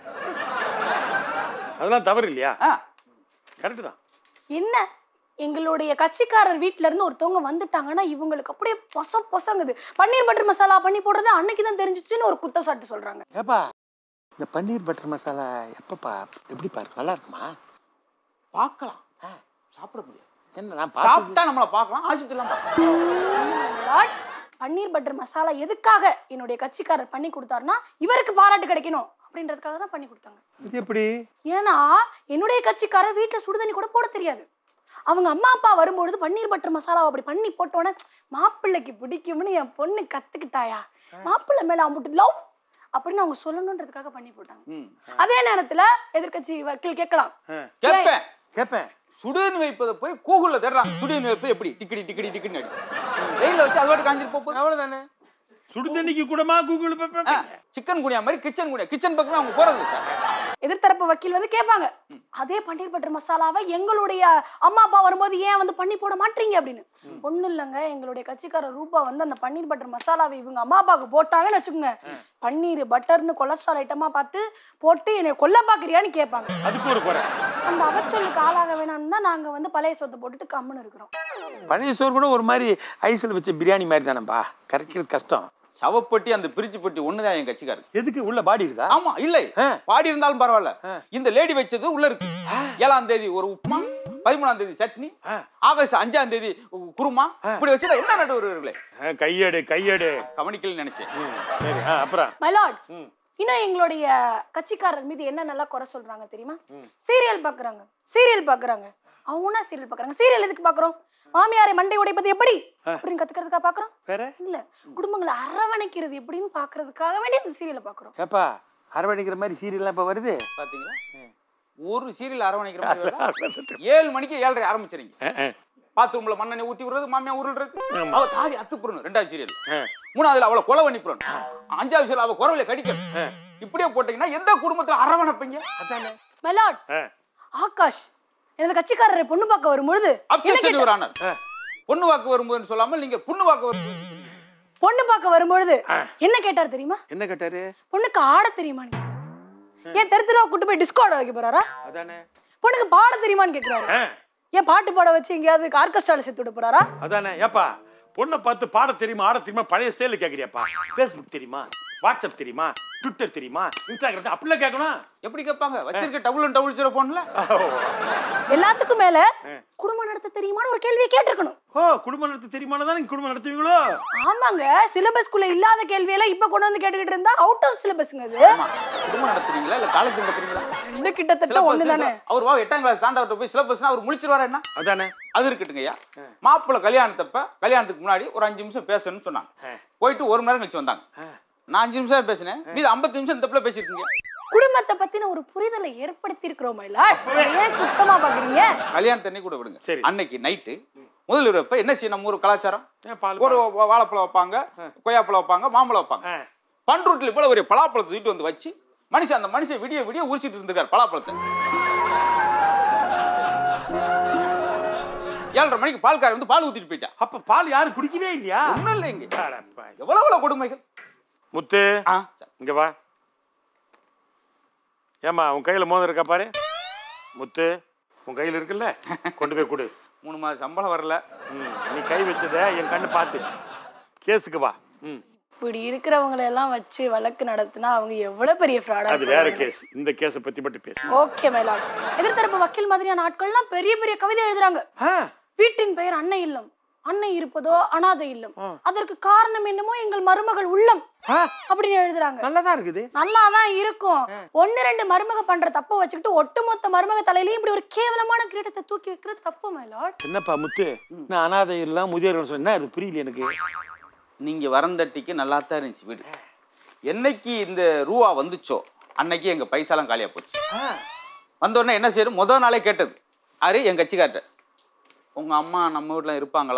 அதெல்லாம் தவறு இல்லையா கரெக்டு தான் என்ன எங்களுடைய கட்சிக்காரர் வீட்ல இருந்து ஒருத்தவங்க வந்துட்டாங்கன்னா இவங்களுக்கு அப்படியே பொச பொசங்குது பன்னீர் பட்டர் மசாலா பண்ணி போடுறது அன்னைக்கு தான் தெரிஞ்சிச்சுன்னு ஒரு குத்தச்சாட்டு சொல்றாங்க ஏப்பா இந்த பன்னீர் பட்டர் மசாலா எப்பப்பா எப்படி பாரு நல்லா இருக்குமா பார்க்கலாம் சாப்பிட முடியாது என்ன நான் சாப்பிட்டா நம்மள பார்க்கலாம் ஆஸ்பத்திரிலாம் பார்க்கலாம் லார்ட், பன்னீர் பட்டர் மசாலா எதுக்காக என்னுடைய கட்சிக்காரர் பண்ணி கொடுத்தாருன்னா இவருக்கு பாராட்டு கிடைக்கணும் அப்படின்றதுக்காக தான் பண்ணி கொடுத்தாங்க இது எப்படி ஏன்னா என்னுடைய கட்சிக்காரர் வீட்டுல சுடுதண்ணி கூட போட தெரியாது அவங்க அம்மா அப்பா வரும்பொழுது பன்னீர் பட்டர் மசாலா அப்படி பண்ணி போட்டோன்னே மாப்பிள்ளைக்கு பிடிக்கும்னு என் பொண்ணு கத்துக்கிட்டாயா மாப்பிள்ளை மேல அம்புட்டு லவ் அப்படின்னு அவங்க சொல்லணுன்றதுக்காக பண்ணி போட்டாங்க அதே நேரத்துல எதிர்க்கட்சி வக்கீல் கேட்கலாம் கேட்பேன் கேட்பேன் சுடுன்னு வைப்பதை போய் கூகுள்ல தேடுறான் சுடுன்னு வைப்பது எப்படி டிக்கடி டிக்கடி டிக்கடி அடி வெயில வச்சு அது பாட்டு காஞ்சிட்டு போகுது அவ்வளவுதானே சுடு தண்ணிக்கு கூடமா கூகுள் சிக்கன் குனியா மாதிரி கிச்சன் குனியா கிச்சன் பக்கமே அவங்க போறது இல்ல சார் எதிர்த்தரப்பு வக்கீல் வந்து கேட்பாங்க அதே பன்னீர் பட்டர் மசாலாவை எங்களுடைய அம்மா அப்பா வரும்போது ஏன் வந்து பண்ணி போட மாட்டீங்க அப்படின்னு ஒண்ணும் இல்லைங்க எங்களுடைய கட்சிக்காரர் ரூபா வந்து அந்த பன்னீர் பட்டர் மசாலாவை இவங்க அம்மா அப்பாவுக்கு போட்டாங்கன்னு வச்சுக்கோங்க பன்னீர் பட்டர்னு கொலஸ்ட்ரால் ஐட்டமா பார்த்து போட்டு என்னை கொல்ல பாக்குறியான்னு கேட்பாங்க அதுக்கு ஒரு குறை அந்த அவச்சொல்லுக்கு ஆளாக வேணாம்னு தான் நாங்க வந்து பழைய சொத்தை போட்டுட்டு கம்முன்னு இருக்கிறோம் பழைய சோறு கூட ஒரு மாதிரி ஐஸில் வச்ச பிரியாணி மாதிரி தானேப்பா கரைக்கிறது கஷ்டம் சவப்பட்டி அந்த பிரிச்சு பட்டி ஒண்ணுதான் என் கட்சிக்காரர் எதுக்கு உள்ள பாடி இருக்கா ஆமா இல்லை பாடி இருந்தாலும் பரவாயில்ல இந்த லேடி வச்சது உள்ள இருக்கு ஏழாம் தேதி ஒரு உப்புமா பதிமூணாம் தேதி சட்னி ஆகஸ்ட் அஞ்சாம் தேதி குருமா இப்படி வச்சுட்டா என்ன நடுவர்களே கையேடு கையேடு கவனிக்கல நினைச்சேன் சரி ஆ, அப்புறம் மலாட் இன்னும் எங்களுடைய கட்சிக்காரர் மீது என்ன நல்லா குறை சொல்றாங்க தெரியுமா சீரியல் பாக்குறாங்க சீரியல் பாக்குறாங்க அவனா சீரியல் பாக்குறாங்க சீரியல் எதுக்கு பாக்குறோம் மாமியாரை மண்டை உடைப்பது எப்படி அப்படின்னு கத்துக்கிறதுக்காக பாக்குறோம் வேற இல்ல குடும்பங்களை அரவணைக்கிறது எப்படின்னு பாக்குறதுக்காக வேண்டி இந்த சீரியலை பாக்குறோம் ஏப்பா அரவணைக்கிற மாதிரி சீரியல்லாம் இப்போ வருது பாத்தீங்களா ஒரு சீரியல் அரவணைக்கிற மாதிரி வருதா? ஏழு மணிக்கு ஏழரை ஆரம்பிச்சிருங்க பாத்ரூம்ல மண்ணெண்ணெய் ஊத்தி விடுறது மாமியா உருள்றது அவ தாலி அத்து போடணும் ரெண்டாவது சீரியல் மூணாவதுல அவளை கொலை பண்ணி போடணும் அஞ்சாவது சீரியல் அவ குறவுல கடிக்கணும் இப்படியே போட்டீங்கன்னா எந்த குடும்பத்துல அரவணைப்பீங்க அதானே மலாட் ஆகாஷ் எனது கட்சிக்காரரை பொண்ணு பார்க்க வரும்பொழுது என்ன அப்செக்ஷன் கேட்ட- யுவர் ஆனர் பொண்ணு வாக்கு வரும்போதுன்னு சொல்லாமல் நீங்க பொண்ணு வாக்கு வரும் பொண்ணு பார்க்க வரும்பொழுது என்ன கேட்டார் தெரியுமா என்ன கேட்டாரு பொண்ணுக்கு ஆட தெரியுமான்னு கேக்குறாரு. ஏன் தெரு தெருவா கூட்டு போய் டிஸ்கோ ஆட வைக்க போறாரா அதானே பொண்ணுக்கு பாட தெரியுமான்னு கேக்குறாரு ஏன் பாட்டு பாட வச்சு எங்கேயாவது ஆர்கெஸ்ட்ரால சேர்த்து விட போறாரா அதானே ஏப்பா பொண்ணை பார்த்து பாட தெரியுமா ஆட தெரியுமா பழைய ஸ்டைலில் கேட்குறியாப்பா ஃபேஸ்புக் தெரியுமா வாட்ஸ்அப் தெரியுமா ட்விட்டர் தெரியுமா இன்ஸ்டாகிராம் அப்படிலாம் கேட்கணும் எப்படி கேட்பாங்க வச்சிருக்க டபுள் ஒன் டபுள் ஜீரோ போன்ல எல்லாத்துக்கும் மேல குடும்பம் நடத்த தெரியுமான்னு ஒரு கேள்வியை கேட்டிருக்கணும் ஓ குடும்பம் நடத்த தெரியுமானதான் தான் நீங்க குடும்பம் நடத்துவீங்களோ ஆமாங்க சிலபஸ்க்குள்ள இல்லாத கேள்வியெல்லாம் இப்ப கொண்டு வந்து கேட்டுக்கிட்டு இருந்தா அவுட் ஆஃப் சிலபஸ்ங்க அது குடும்பம் நடத்துறீங்களா இல்ல காலேஜ் நடத்துறீங்களா ரெண்டு கிட்டத்தட்ட Syllabus, ஒண்ணு தானே அவர் வா எட்டாம் கிளாஸ் தாண்ட அவர்கிட்ட போய் சிலபஸ்னா அவர் முடிச்சிருவாரு என்ன அதானே அது இருக்கட்டுங்கய்யா மாப்பிள்ளை கல்யாணத்தப்ப கல்யாணத்துக்கு முன்னாடி ஒரு அஞ்சு நிமிஷம் பேசணும்னு சொன்னாங்க போயிட்டு ஒரு மணி நேரம் கழிச்சு வந்தாங்க நான் அஞ்சு நிமிஷம் தான் பேசினேன் மீது ஐம்பது நிமிஷம் இந்த பிள்ளை பேசியிருக்கீங்க குடும்பத்தை பத்தின ஒரு புரிதலை ஏற்படுத்தி இருக்கிறோம் ஏன் குத்தமா பாக்குறீங்க கல்யாணத்தை அன்னைக்கு கூட விடுங்க அன்னைக்கு நைட்டு முதல் இருப்ப என்ன செய்யணும் நம்ம ஊர் கலாச்சாரம் ஒரு வா- வாழைப்பழம் வைப்பாங்க கொய்யாப்பழம் வைப்பாங்க மாம்பழம் வைப்பாங்க பண்ருட்டில் போல ஒரு பலாப்பழத்தை தூக்கிட்டு வந்து வச்சு மனுஷன் அந்த மனுஷன் விடிய விடிய உரிச்சிட்டு இருந்திருக்காரு பலாப்பழத்தை ஏழரை மணிக்கு பால்காரர் வந்து பால் ஊத்திட்டு போயிட்டா அப்ப பால் யாரும் குடிக்கவே இல்லையா ஒண்ணும் இல்லை இங்க எவ்வளவு எவ்வளவு கொடுமைகள் முத்து இங்க வா ஏமா உன் கையில மோதிரம் இருக்கா பாரு முத்து உன் கையில இருக்குல்ல கொண்டு போய் கொடு மூணு மாதம் சம்பளம் வரல ம், நீ கை வச்சத என் கண்ணு பார்த்துச்சு கேஸுக்கு வா ம் இப்படி இருக்கிறவங்களை எல்லாம் வச்சு வழக்கு நடத்தினா அவங்க எவ்வளவு பெரிய ஃப்ராடா அது வேற கேஸ் இந்த கேஸை பத்தி மட்டும் பேசு ஓகே மேலாட் எதிர்த்தரப்பு வக்கீல் மாதிரியான ஆட்கள்லாம் பெரிய பெரிய கவிதை எழுதுறாங்க வீட்டின் பெயர் அன்னை இல்லம் அன்னை இருப்பதோ அனாதை இல்லம் அதற்கு காரணம் என்னமோ எங்கள் மருமகள் உள்ளம் அப்படின்னு எழுதுறாங்க நல்லாதான் இருக்குது நல்லாதான் இருக்கும் ஒன்னு ரெண்டு மருமக பண்ற தப்ப வச்சுக்கிட்டு ஒட்டுமொத்த மருமக தலையிலயும் இப்படி ஒரு கேவலமான கிரீடத்தை தூக்கி வைக்கிறது தப்பு மேலாட் என்னப்பா முத்து நான் அனாதை இல்லை முதியோர்கள் சொன்னா அது புரியல எனக்கு நீங்க வரந்தட்டிக்கு நல்லா தான் இருந்துச்சு வீடு என்னைக்கு இந்த ரூபா வந்துச்சோ அன்னைக்கு எங்க பைசாலாம் காலியா போச்சு வந்த உடனே என்ன செய்யணும் முதல் நாளே கேட்டது யாரு என் கட்சிக்கார்ட்ட உங்க அம்மா நம்ம வீட்ல இருப்பாங்களா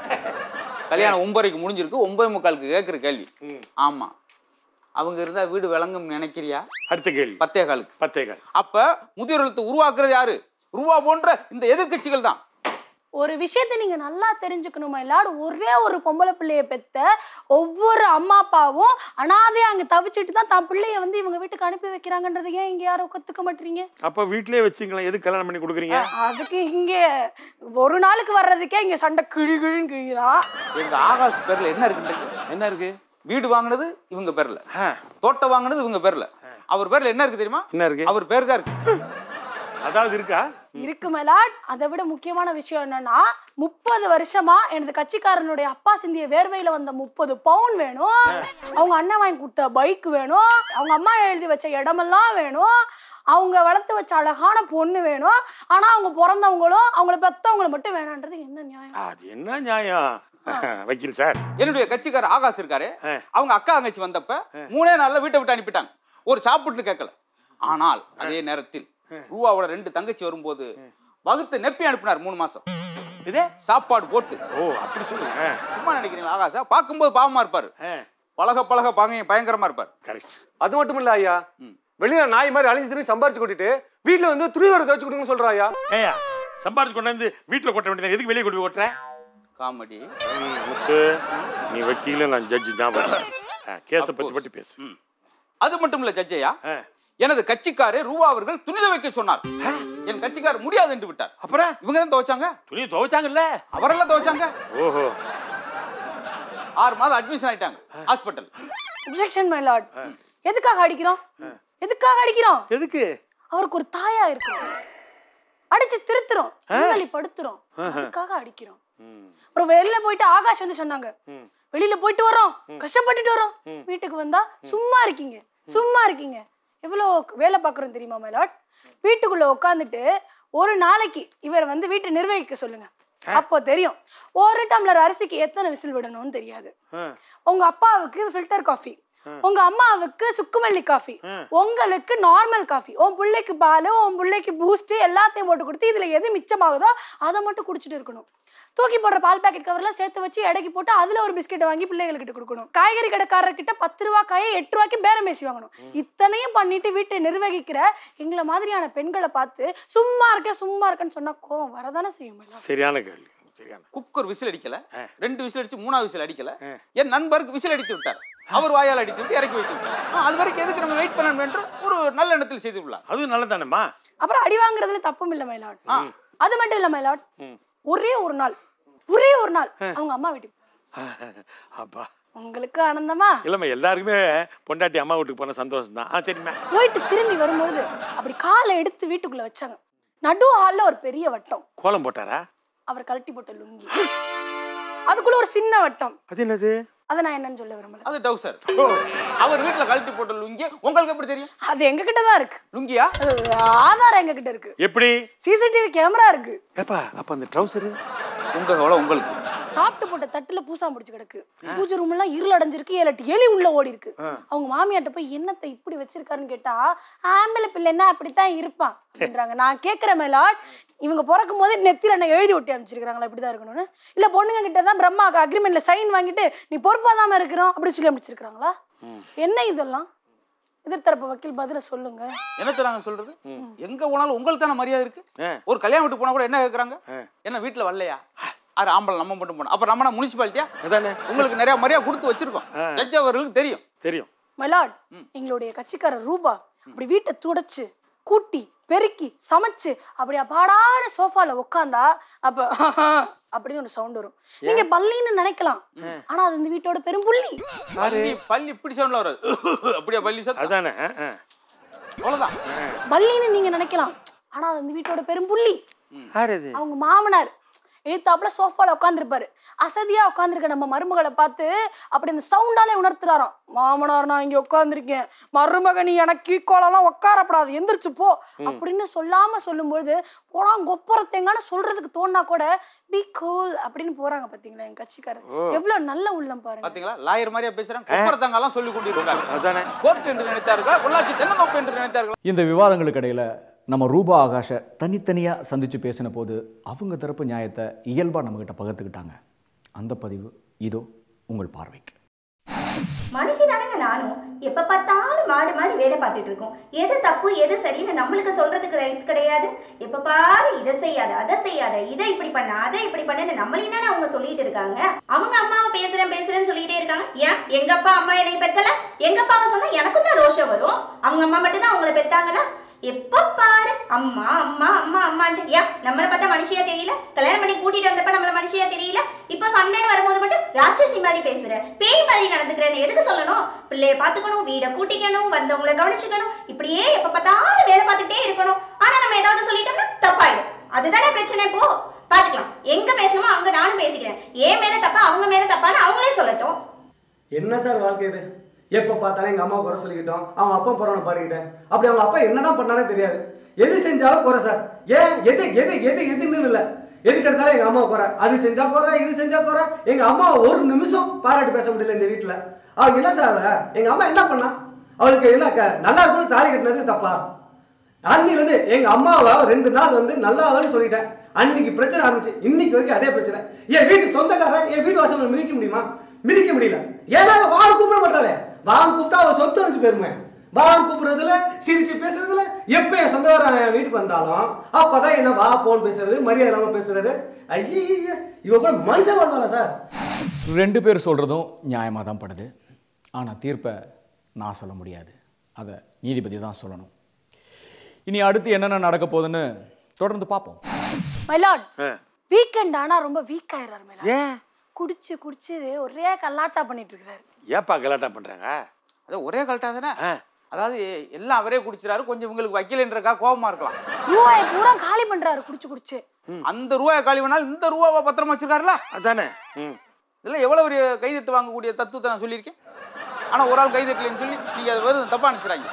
கல்யாணம் ஒன்பதைக்கு முடிஞ்சிருக்கு ஒன்பது முக்காலுக்கு கேட்குற கேள்வி ஆமா அவங்க இருந்தா வீடு விளங்கும் நினைக்கிறியா அடுத்த கேள்வி பத்தே காலுக்கு பத்தே கால் அப்ப முதியோர்களுக்கு உருவாக்குறது யாரு ரூபா போன்ற இந்த எதிர்க்கட்சிகள் தான் ஒரு விஷயத்த நீங்க நல்லா தெரிஞ்சுக்கணுமா இல்லாடு ஒரே ஒரு பொம்பளை பிள்ளைய பெத்த ஒவ்வொரு அம்மா அப்பாவும் அனாதையா அங்க தவிச்சிட்டு தான் தான் பிள்ளைய வந்து இவங்க வீட்டுக்கு அனுப்பி வைக்கிறாங்கன்றது ஏன் இங்க யாரும் கத்துக்க மாட்டீங்க அப்ப வீட்லயே வச்சுங்களேன் எதுக்கு கல்யாணம் பண்ணி கொடுக்குறீங்க அதுக்கு இங்க ஒரு நாளுக்கு வர்றதுக்கே இங்க சண்டை கிழி கிழின்னு கிழிதான் எங்க ஆகாஷ் பேர்ல என்ன இருக்குன்றது என்ன இருக்கு வீடு வாங்கினது இவங்க பேர்ல தோட்டம் வாங்கினது இவங்க பேர்ல அவர் பேர்ல என்ன இருக்கு தெரியுமா என்ன இருக்கு அவர் பேர் தான் இருக்கு அதாவது இருக்கா இருக்கு மேலாட் அதை விட முக்கியமான விஷயம் என்னன்னா முப்பது வருஷமா எனது கட்சிக்காரனுடைய அப்பா சிந்திய வேர்வையில வந்த முப்பது பவுன் வேணும் அவங்க அண்ணன் வாங்கி கொடுத்த பைக் வேணும் அவங்க அம்மா எழுதி வச்ச இடமெல்லாம் வேணும் அவங்க வளர்த்து வச்ச அழகான பொண்ணு வேணும் ஆனா அவங்க பிறந்தவங்களும் அவங்கள பெத்தவங்களும் மட்டும் வேணான்றது என்ன நியாயம் அது என்ன நியாயம் வக்கீல் சார் என்னுடைய கட்சிக்கார ஆகாஷ் இருக்காரு அவங்க அக்கா தங்கச்சி வந்தப்ப மூணே நாள்ல வீட்டை விட்டு அனுப்பிட்டாங்க ஒரு சாப்பிட்டுன்னு கேட்கல ஆனால் அதே நேரத்தில் ரூபாவோட ரெண்டு தங்கச்சி வரும்போது வகுத்து நெப்பி அனுப்பினார் மூணு மாசம் இதே சாப்பாடு போட்டு ஓ அப்படி சொல்லுங்க சும்மா நினைக்கிறீங்களா ஆகாஷா பார்க்கும்போது பாவமா இருப்பாரு பழக பழக பாங்க பயங்கரமா இருப்பார் கரெக்ட் அது மட்டும் இல்ல ஐயா வெளியில நாய் மாதிரி அழிஞ்சு திரும்பி சம்பாரிச்சு கொட்டிட்டு வீட்டுல வந்து துணி வர துவச்சு கொடுங்கன்னு சொல்றா ஐயா ஏயா சம்பாரிச்சு கொண்டாந்து வீட்டுல கொட்ட வேண்டியது எதுக்கு வெளியே கொண்டு போய் கொட்டுறேன் காமெடி முத்து நீ வக்கீல நான் ஜட்ஜி தான் கேஸை பத்தி பத்தி பேசு அது மட்டும் இல்ல ஜட்ஜையா எனது கட்சிக்காரே ரூபா அவர்கள் துணித வைக்க சொன்னார் என் கட்சிக்காரர் முடியாது என்று விட்டார் அப்புறம் இவங்க தான் துவைச்சாங்க துணியை துவைச்சாங்கல்ல அவரெல்லாம் துவைச்சாங்க ஓஹோ ஆறு மாதம் அட்மிஷன் ஆயிட்டாங்க ஹாஸ்பிட்டல் objection my lord எதுக்காக அடிக்கிறோம் எதுக்காக அடிக்கிறோம் எதுக்கு அவருக்கு ஒரு தாயா இருக்கும் அடிச்சு திருத்துறோம் நல்வழி படுத்துறோம் அதுக்காக அடிக்கிறோம் அப்புறம் வெளியில போயிட்டு ஆகாஷ் வந்து சொன்னாங்க வெளியில போயிட்டு வரோம் கஷ்டப்பட்டுட்டு வரோம் வீட்டுக்கு வந்தா சும்மா இருக்கீங்க சும்மா இருக்கீங்க எவ்வளவு வேலை பார்க்குறோம் தெரியுமா மைலாட் வீட்டுக்குள்ள உட்காந்துட்டு ஒரு நாளைக்கு இவர் வந்து வீட்டை நிர்வகிக்க சொல்லுங்க அப்போ தெரியும் ஒரு டம்ளர் அரிசிக்கு எத்தனை விசில் விடணும்னு தெரியாது உங்க அப்பாவுக்கு ஃபில்டர் காஃபி உங்க அம்மாவுக்கு சுக்குமல்லி காஃபி உங்களுக்கு நார்மல் காஃபி உன் பிள்ளைக்கு பால் உன் பிள்ளைக்கு பூஸ்ட் எல்லாத்தையும் போட்டு கொடுத்து இதுல எது மிச்சமாகுதோ அதை மட்டும் குடிச்சிட்டு இருக்கணும் தூக்கி போடுற பால் பாக்கெட் கவர்லாம் சேர்த்து வச்சு எடைக்கு போட்டு அதுல ஒரு பிஸ்கெட்டை வாங்கி பிள்ளைகளுக்கிட்ட கொடுக்கணும் காய்கறி கடைக்காரர்கிட்ட பத்து ரூபா காயை எட்டு ரூபாய்க்கு பேரம் பேசி வாங்கணும் இத்தனையும் பண்ணிட்டு வீட்டை நிர்வகிக்கிற எங்களை மாதிரியான பெண்களை பார்த்து சும்மா இருக்க சும்மா இருக்கேன்னு சொன்னா கோவம் வரதானே செய்யும் மேடம் சரியான கேள்வி சரியான குக்கர் விசில் அடிக்கல ரெண்டு விசில் அடிச்சு மூணாவது விசில் அடிக்கல என் நண்பருக்கு விசில் அடித்து விட்டார் அவர் வாயால் அடித்து விட்டு இறக்கி வைத்து விட்டார் ஆ, அது வரைக்கும் எதுக்கு நம்ம வெயிட் பண்ணணும் என்று ஒரு நல்ல எண்ணத்தில் செய்து உள்ளார் அதுவும் நல்லதானம்மா அப்புறம் அடி வாங்குறதுல தப்பும் இல்ல மயிலாட் அது மட்டும் இல்ல மயிலாட் ஒரே ஒரு நாள் ஒரே ஒரு நாள் அவங்க அம்மா வீட்டுக்கு அப்பா உங்களுக்கு ஆனந்தமா இல்லைம்மா எல்லாருக்குமே பொண்டாட்டி அம்மா வீட்டுக்கு போன சந்தோஷம் தான் ஆ சரிம்மா போயிட்டு திரும்பி வரும்போது அப்படி காலை எடுத்து வீட்டுக்குள்ள வச்சாங்க நடு ஹால்ல ஒரு பெரிய வட்டம் கோலம் போட்டாரா அவர் கழட்டி போட்ட லுங்கி அதுக்குள்ள ஒரு சின்ன வட்டம் அது என்னது அதை நான் என்னன்னு சொல்ல விரும்பல அது டவுசர் அவர் வீட்டுல கழட்டி போட்ட லுங்கி உங்களுக்கு எப்படி தெரியும் அது எங்க கிட்ட தான் இருக்கு லுங்கியா அது ஆதாரம் எங்க கிட்ட இருக்கு எப்படி சிசிடிவி கேமரா இருக்கு ஏப்பா அப்ப அந்த ட்ரௌசரு உங்க கவலை உங்களுக்கு சாப்பிட்டு போட்ட தட்டுல பூசா முடிச்சு கிடக்கு பூஜை ரூம் எல்லாம் இருள் அடைஞ்சிருக்கு ஏழு எட்டு எலி உள்ள ஓடி இருக்கு அவங்க மாமியார்ட்ட போய் என்னத்தை இப்படி வச்சிருக்காருன்னு கேட்டா ஆம்பளை பிள்ளைன்னா அப்படித்தான் இருப்பான் அப்படின்றாங்க நான் கேட்கிற மேலாட் இவங்க பிறக்கும் போது நெத்தில என்ன எழுதி ஒட்டி அமைச்சிருக்காங்களா இப்படிதான் இருக்கணும்னு இல்ல பொண்ணுங்க கிட்ட தான் பிரம்மா அக்ரிமெண்ட்ல சைன் வாங்கிட்டு நீ பொறுப்பாதாம இருக்கிறோம் அப்படி சொல்லி அமைச்சிருக்காங்களா என்ன இதெல்லாம் எதிர்த்தரப்பு வக்கீல் பதில சொல்லுங்க என்ன நாங்க சொல்றது எங்க போனாலும் உங்களுக்கு தானே மரியாதை இருக்கு ஒரு கல்யாணம் வீட்டுக்கு போனா கூட என்ன கேக்குறாங்க என்ன வீட்டுல வரலையா அது ஆம்பளை நம்ம மட்டும் போனோம் அப்புறம் நம்ம முனிசிபாலிட்டியா அதானே உங்களுக்கு நிறைய மரியாதை கொடுத்து வச்சிருக்கோம் ஜட்ஜ் அவர்களுக்கு தெரியும் தெரியும் மலாட் எங்களுடைய கட்சிக்காரர் ரூபா அப்படி வீட்டை துடைச்சு கூட்டி பெருக்கி சமைச்சு அப்படி அப்பாடான சோஃபால உட்காந்தா அப்ப அப்படின்னு ஒரு சவுண்ட் வரும் நீங்க பல்லின்னு நினைக்கலாம் ஆனா அது இந்த வீட்டோட பெரும் புள்ளி பள்ளி பள்ளி இப்படி சவுண்ட்ல வராது அப்படியே பள்ளி சத்தம் அதானே ஆ, ஆ. அவ்வளவுதான் பல்லின்னு நீங்க நினைக்கலாம் ஆனா அது இந்த வீட்டோட பெரும் புள்ளி யார் இது அவங்க மாமனார் எழுத்தாப்புல சோஃபால உட்காந்துருப்பாரு அசதியா உட்காந்துருக்க நம்ம மருமகளை பார்த்து அப்படி அந்த சவுண்டாலே உணர்த்துறாராம் மாமனார் நான் இங்க உட்காந்துருக்கேன் மருமக நீ எனக்கு ஈக்குவலாம் உட்காரப்படாது எந்திரிச்சு போ அப்படின்னு சொல்லாம சொல்லும்பொழுது போடா கொப்பரத்தேங்கான்னு சொல்றதுக்கு தோணா கூட பி கூல் அப்படின்னு போறாங்க பாத்தீங்களா என் கட்சிக்காரர் ஓ. எவ்வளவு நல்ல உள்ளம் பாருங்க பாத்தீங்களா லாயர் மாதிரியா பேசுறாங்க குப்பரத்தங்கெல்லாம் சொல்லி கொண்டிருக்காங்க அதானே கோர்ட் என்று நினைத்தார்களா பொள்ளாச்சி தென்னந்தோப்பு என்று நினைத்தார்களா இந்த விவாதங்களுக்கு இடையில நம்ம ரூபா ஆகாஷை தனித்தனியாக சந்தித்து பேசின போது அவங்க தரப்பு நியாயத்தை இயல்பாக நம்மக்கிட்ட பகிர்ந்துக்கிட்டாங்க அந்த பதிவு இதோ உங்கள் பார்வைக்கு மனுஷதானங்க நானும் எப்ப பார்த்தாலும் மாடு மாதிரி வேலை பார்த்துட்டு இருக்கோம் எது தப்பு எது சரின்னு நம்மளுக்கு சொல்றதுக்கு ரைட்ஸ் கிடையாது எப்ப பாரு இதை செய்யாத அதை செய்யாத இதை இப்படி பண்ண அதை இப்படி பண்ணுன்னு நம்மளையும் தானே அவங்க சொல்லிட்டு இருக்காங்க அவங்க அம்மாவை பேசுறேன் பேசுறேன்னு சொல்லிட்டே இருக்காங்க ஏன் எங்க அப்பா அம்மா என்னை பெத்தல எங்க அப்பாவை சொன்னா எனக்கும் தான் ரோஷம் வரும் அவங்க அம்மா மட்டும் தான் அவங்கள பெத்தாங்களா எப்ப பாரு அம்மா அம்மா அம்மா அம்மான்ட்டு ஏன் நம்மளை பார்த்தா மனுஷியா தெரியல கல்யாணம் பண்ணி கூட்டிட்டு வந்தப்ப நம்மள மனுஷியா தெரியல இப்போ சண்டைன்னு வரும்போது மட்டும் ராட்சசி மாதிரி பேசுற பேய் மாதிரி நடந்துக்கிறேன்னு எதுக்கு சொல்லணும் பிள்ளைய பாத்துக்கணும் வீடை கூட்டிக்கணும் வந்தவங்கள கவனிச்சுக்கணும் இப்படியே எப்ப பார்த்தாலும் வேலை பார்த்துட்டே இருக்கணும் ஆனா நம்ம ஏதாவது சொல்லிட்டோம்னா தப்பாயிடும் அதுதானே பிரச்சனை இப்போ பாத்துக்கலாம் எங்க பேசணுமோ அங்க நானும் பேசிக்கிறேன் ஏன் மேல தப்பா அவங்க மேல தப்பான்னு அவங்களே சொல்லட்டும் என்ன சார் வாழ்க்கை இது எப்போ பார்த்தாலும் எங்கள் அம்மா குறை சொல்லிக்கிட்டோம் அவங்க அப்பா புறவனை பாடிக்கிட்டேன் அப்படி அவங்க அப்பா என்னதான் பண்ணானே தெரியாது எது செஞ்சாலும் குறை சார் ஏன் எது எது எது எதுன்னு இல்லை எதுக்கு எடுத்தாலும் எங்கள் அம்மா குறை அது செஞ்சா குறை இது செஞ்சா குறை எங்கள் அம்மா ஒரு நிமிஷம் பாராட்டி பேச முடியல இந்த வீட்டில் அவ என்ன சார் அவ? எங்க அம்மா என்ன பண்ணா அவளுக்கு என்ன க- நல்லா இருக்கும் தாலி கட்டினது தப்பா அன்னிலேருந்து எங்க அம்மாவை ரெண்டு நாள் வந்து நல்லாவன்னு சொல்லிட்டேன் அன்னைக்கு பிரச்சனை ஆரம்பிச்சு இன்னைக்கு வரைக்கும் அதே பிரச்சனை என் வீட்டு சொந்தக்காரன் என் வீட்டு வாசல் மிதிக்க முடியுமா மிதிக்க முடியல ஏன்னா அவ வாழ கூப்பிட மாட்டாளே வாங்க கூப்பிட்டா அவ சொத்து அனுப்பிச்சு போயிருமே வாங்க கூப்பிடுறதுல சிரிச்சு பேசுறதுல எப்ப என் சொந்தக்காரன் என் வீட்டுக்கு வந்தாலும் அப்பதான் என்ன வா போன் பேசுறது மரியாதை இல்லாம பேசுறது ஐய இவ கூட மனுஷன் வாழ்வாளா சார் ரெண்டு பேர் சொல்கிறதும் நியாயமாக தான் படுது ஆனால் தீர்ப்பை நான் சொல்ல முடியாது அதை நீதிபதி தான் சொல்லணும் இனி அடுத்து என்னென்ன நடக்க போகுதுன்னு தொடர்ந்து பார்ப்போம் மைலாட் வீக்கெண்ட் ஆனா ரொம்ப வீக் ஆயிடுறாரு மேல ஏன் குடிச்சு குடிச்சு ஒரே கல்லாட்டா பண்ணிட்டு இருக்காரு ஏப்பா கலாட்டா பண்றாங்க அது ஒரே கல்ட்டா தானே அதாவது எல்லாம் அவரே குடிச்சிட்டாரு கொஞ்சம் இவங்களுக்கு வைக்கலன்றக்கா கோபமா இருக்கலாம் ரூபாயை பூரா காலி பண்றாரு குடிச்சு குடிச்சு அந்த ரூபாயை காலி பண்ணாலும் இந்த ரூபாவை பத்திரமா வச்சிருக்காருல அதானே இதெல்லாம் எவ்வளவு பெரிய கைதட்டு வாங்கக்கூடிய தத்துவத்தை நான் சொல்லியிருக்கேன் ஆனா ஒரு ஆள் கைதட்டலன்னு சொல்லி நீங்க அதை வெறும் தப்பா நினைச்சுறாங்க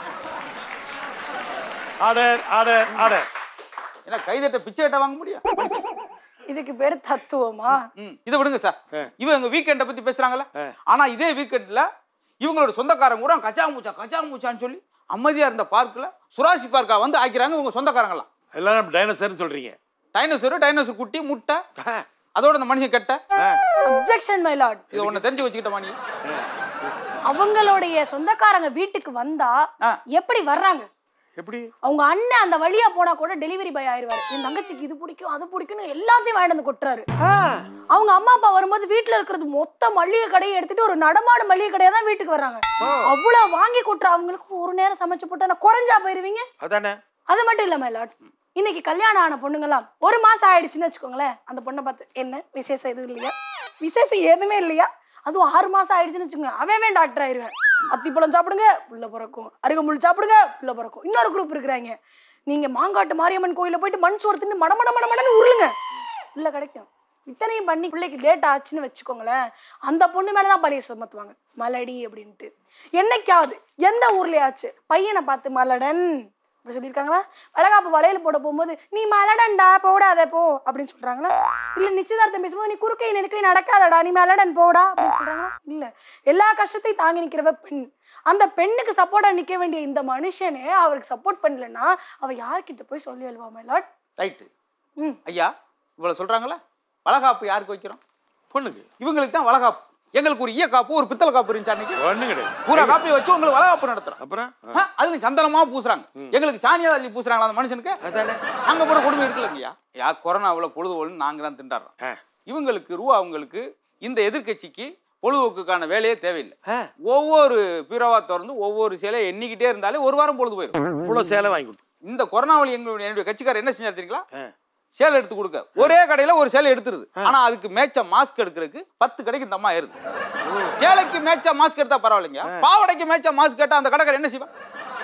ஆர்டர் ஆர்டர் ஆர்டர் ஏன்னா கைதட்ட பிச்சை கட்ட வாங்க முடியும் இதுக்கு பேரு தத்துவமா ம், இதை விடுங்க சார் இவங்க வீக்கெண்டை பத்தி பேசுறாங்கல்ல ஆனா இதே வீக்கெண்ட்ல இவங்களோட சொந்தக்காரங்க கூட கச்சா மூச்சா கச்சா மூச்சான்னு சொல்லி அமைதியா இருந்த பார்க்ல சுராசி பார்க்கா வந்து ஆக்கிறாங்க இவங்க சொந்தக்காரங்களாம் எல்லாரும் டைனோசர்னு சொல்றீங்க டைனோசர் டைனோசர் குட்டி முட்டை அதோட இந்த மனுஷன் கெட்ட அப்ஜெக்ஷன் மைலாட் இதை ஒண்ணு தெரிஞ்சு வச்சுக்கிட்ட நீ அவங்களுடைய சொந்தக்காரங்க வீட்டுக்கு வந்தா எப்படி வர்றாங்க எப்படி அவங்க அண்ணன் அந்த வழியா போனா கூட டெலிவரி பாய் ஆயிருவாரு என் தங்கச்சிக்கு இது பிடிக்கும் அது பிடிக்கும்னு எல்லாத்தையும் வாங்கிட்டு வந்து கொட்டுறாரு அவங்க அம்மா அப்பா வரும்போது வீட்டுல இருக்கிறது மொத்த மளிகை கடையை எடுத்துட்டு ஒரு நடமாடு மளிகை கடையா தான் வீட்டுக்கு வர்றாங்க அவ்வளவு வாங்கி கொட்டுற அவங்களுக்கு ஒரு நேரம் சமைச்சு போட்டா நான் குறைஞ்சா போயிருவீங்க அதானே அது மட்டும் இல்ல மைலாட் இன்னைக்கு கல்யாணம் ஆன பொண்ணுங்கலாம் ஒரு மாசம் ஆயிடுச்சுன்னு வச்சுக்கோங்களேன் அந்த பொண்ணை பார்த்து என்ன விசேஷம் எதுவும் இல்லையா விசேஷம் எதுவுமே இல்லையா அதுவும் ஆறு மாசம் ஆயிடுச்சுன்னு வச்சுக்கோங்க அவன் டாக்டர் ஆயிருவேன் அத்திப்பழம் சாப்பிடுங்க புள்ள பிறக்கும் அருகம்புல் சாப்பிடுங்க புள்ள பிறக்கும் இன்னொரு குரூப் இருக்கிறாங்க நீங்க மாங்காட்டு மாரியம்மன் கோயில போயிட்டு மண் சோறு தின்னு மட மட மட மடன்னு உருளுங்க புள்ள கிடைக்கும் இத்தனையும் பண்ணி பிள்ளைக்கு லேட் ஆச்சுன்னு வச்சுக்கோங்களேன் அந்த பொண்ணு மேலே தான் பழிய சுமத்துவாங்க மலடி அப்படின்ட்டு என்னைக்காவது எந்த ஊர்லயாச்சு பையனை பார்த்து மலடன் அப்படி சொல்லியிருக்காங்களா வளகாப்பு வளையல் போட போகும்போது நீ மலடன்டா போடாத போ அப்படின்னு சொல்றாங்களா இல்ல நிச்சயதார்த்தம் பேசும்போது நீ குறுக்கை நெருக்கை நடக்காதடா நீ மலடன் போடா அப்படின்னு சொல்றாங்களா இல்ல எல்லா கஷ்டத்தையும் தாங்கி நிக்கிறவ பெண் அந்த பெண்ணுக்கு சப்போர்ட்டா நிக்க வேண்டிய இந்த மனுஷனே அவருக்கு சப்போர்ட் பண்ணலன்னா அவ யார்கிட்ட போய் சொல்லி அல்வா மைலாட் ரைட்டு ம் ஐயா இவ்வளவு சொல்றாங்களா வளகாப்பு யாருக்கு வைக்கிறோம் பொண்ணுக்கு இவங்களுக்கு தான் வளகாப்பு எங்களுக்கு ஒரு ஈய காப்பு ஒரு பித்தளை காப்பு இருந்துச்சு அன்னைக்கு ஒண்ணு கிடையாது பூரா காப்பி வச்சு உங்களுக்கு வளகாப்பு நடத்துறோம் அப்புறம் ஆ, அதுல சந்தனமா பூசுறாங்க எங்களுக்கு சாணியா தள்ளி பூசுறாங்களா அந்த மனுஷனுக்கு அங்க போற கொடுமை இருக்குல்லங்கய்யா யா கொரோனாவுல பொழுது ஒழுங்கு நாங்க தான் திண்டாடுறோம் இவங்களுக்கு ரூபா அவங்களுக்கு இந்த எதிர்க்கட்சிக்கு பொழுதுபோக்குக்கான வேலையே தேவையில்லை ஒவ்வொரு பீரோவா திறந்து ஒவ்வொரு சேலையை எண்ணிக்கிட்டே இருந்தாலே ஒரு வாரம் பொழுது போயிடும் இவ்வளோ சேலை வாங்கி கொடுத்து இந்த கொரோனாவில் எங்களுடைய என்னுடைய கட்சிக்காரர் என்ன செஞ்சார் தெரியுங்களா சேலை எடுத்து கொடுக்க ஒரே கடையில ஒரு சேலை எடுத்துருது ஆனா அதுக்கு மேட்ச மாஸ்க் எடுக்கிறதுக்கு பத்து கடைக்கு இந்த அம்மா ஏறுது சேலைக்கு மேட்ச மாஸ்க் எடுத்தா பரவாயில்லைங்க பாவடைக்கு மேட்ச மாஸ்க் கேட்டா அந்த கடைக்காரர் என்ன செய்வா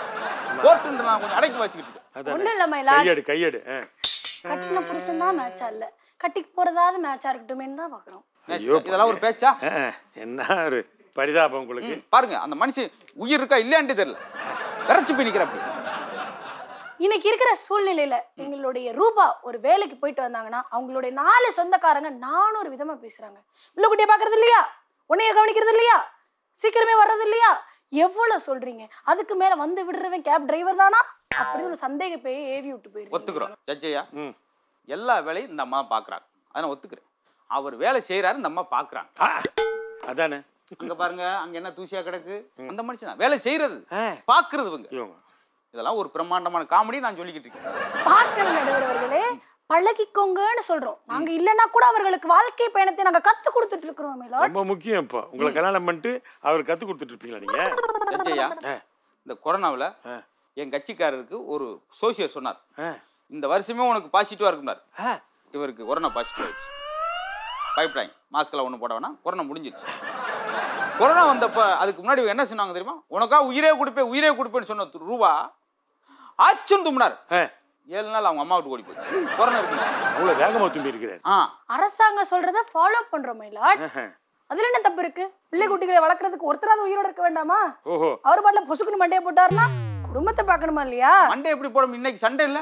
போட்டு நான் கொஞ்சம் அடக்கி வச்சுக்கிட்டு ஒண்ணும் இல்ல மயிலாட் கையெடு கையெடு ஆ. கட்டின புருஷன் தான் மேட்சா இல்ல கட்டிக்கு போறதாவது மேட்சா இருக்கட்டுமேன்னு தான் பாக்குறோம் ஐயோ, இதெல்லாம் ஒரு பேச்சா ஆ, என்ன ஒரு பரிதாபம் உங்களுக்கு பாருங்க அந்த மனுஷன் உயிர் இருக்கா இல்லையான்ட்டு தெரியல விரைச்சு போய் நிக்கிறப்ப இன்னைக்கு இருக்கிற சூழ்நிலையில எங்களுடைய ரூபா ஒரு வேலைக்கு போயிட்டு வந்தாங்கன்னா அவங்களுடைய நாலு சொந்தக்காரங்க நானூறு விதமா பேசுறாங்க பிள்ளைக்குட்டியை பாக்குறது இல்லையா உன்னைய கவனிக்கிறது இல்லையா சீக்கிரமே வர்றது இல்லையா எவ்வளவு சொல்றீங்க அதுக்கு மேல வந்து விடுறவன் கேப் டிரைவர் தானா அப்படின்னு ஒரு சந்தேக பேய் ஏவி விட்டு போயிருக்கு ஒத்துக்கிறோம் ஜட்ஜையா எல்லா வேலையும் இந்த அம்மா பாக்குறாங்க அதை நான் ஒத்துக்கிறேன் அவர் வேலை செய்யறாரு இந்த அம்மா பாக்குறாங்க அதானே அங்க பாருங்க அங்க என்ன தூசியா கிடக்கு அந்த மனுஷன் தான் வேலை செய்யறது பாக்குறது இவங்க இதெல்லாம் ஒரு பிரம்மாண்டமான காமெடி நான் சொல்லிக்கிட்டு இருக்கேன் பார்க்கிற நடுவர் அவர்களே பழகிக்கோங்கன்னு சொல்றோம் நாங்க இல்லைன்னா கூட அவர்களுக்கு வாழ்க்கை பயணத்தை நாங்க கத்து கொடுத்துட்டு இருக்கிறோம் மேலா ரொம்ப முக்கியம் இப்போ உங்களை கல்யாணம் பண்ணிட்டு அவர் கத்து கொடுத்துட்டு இருப்பீங்களா நீங்க ஜட்ஜையா இந்த கொரோனாவில் என் கட்சிக்காரருக்கு ஒரு சோசியர் சொன்னார் இந்த வருஷமே உனக்கு பாசிட்டிவா இருக்குனார் இவருக்கு கொரோனா பாசிட்டிவ் ஆயிடுச்சு பயப்படாங்க மாஸ்கெல்லாம் ஒன்றும் போட வேணாம் கொரோனா முடிஞ்சிருச்சு கொரோனா வந்தப்ப அதுக்கு முன்னாடி இவங்க என்ன சொன்னாங்க தெரியுமா உனக்கா உயிரே கொடுப்பேன் உயிரே கொடுப்பேன்னு சொன்ன து- ரூபா ஆச்சும் தும்னார் ஏழு நாள் அவங்க அம்மா விட்டு ஓடி போச்சு கொரோனா இருக்கு அவ்வளோ வேகமாக தும்பி இருக்கிறார் ஆ அரசாங்கம் சொல்றத ஃபாலோ பண்றோம் மயிலாட் அதுல என்ன தப்பு இருக்கு பிள்ளை குட்டிகளை வளர்க்கறதுக்கு ஒருத்தராவது உயிரோட இருக்க வேண்டாமா ஓஹோ அவர் பாட்டுல பொசுக்குன்னு மண்டையை போட்டாருன்னா குடும்பத்தை பார்க்கணுமா இல்லையா மண்டே எப்படி போடும் இன்னைக்கு சண்டே இல்ல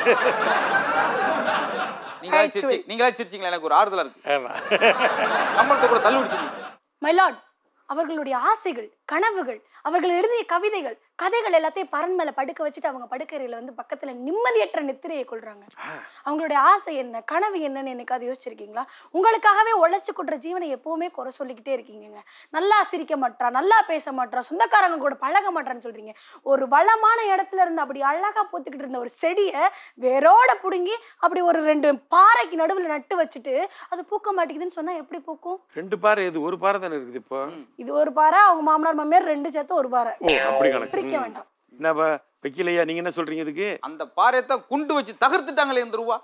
நீங்களா சிரிச்சி நீங்களா சிரிச்சிங்களா எனக்கு ஒரு ஆறுதலா இருக்கு சம்பளத்தை கூட தள்ளி விடுச்சு மைலாட் அவர்களுடைய ஆசைகள் கனவுகள் அவர்கள் எழுதிய கவிதைகள் கதைகள் எல்லாத்தையும் பரன் மேல படுக்க வச்சுட்டு அவங்க படுக்கறையில வந்து பக்கத்துல நிம்மதியற்ற நித்திரையை கொள்றாங்க அவங்களுடைய ஆசை என்ன கனவு என்னன்னு என்னைக்காவது யோசிச்சிருக்கீங்களா உங்களுக்காகவே உழைச்சு கொடுற ஜீவனை எப்பவுமே குறை சொல்லிக்கிட்டே இருக்கீங்கங்க நல்லா சிரிக்க மாட்றா நல்லா பேச மாட்றா சொந்தக்காரங்க கூட பழக மாட்டான்னு சொல்றீங்க ஒரு வளமான இடத்துல இருந்து அப்படி அழகா போத்துக்கிட்டு இருந்த ஒரு செடியை வேரோட புடுங்கி அப்படி ஒரு ரெண்டு பாறைக்கு நடுவுல நட்டு வச்சுட்டு அது பூக்க மாட்டேங்குதுன்னு சொன்னா எப்படி பூக்கும் ரெண்டு பாறை இது ஒரு பாறை தானே இருக்குது இப்போ இது ஒரு பாறை அவங்க மாமனார் மாமியார் ரெண்டு சேர்த்து ஒரு பாறை ஓ அப்படி கணக்கு பிரிக்க ம். வேண்டாம் என்னப்பா வைக்கலையா நீங்க என்ன சொல்றீங்க இதுக்கு அந்த பாறையத்தை குண்டு வச்சு தகர்த்துட்டாங்களே இந்த ரூபா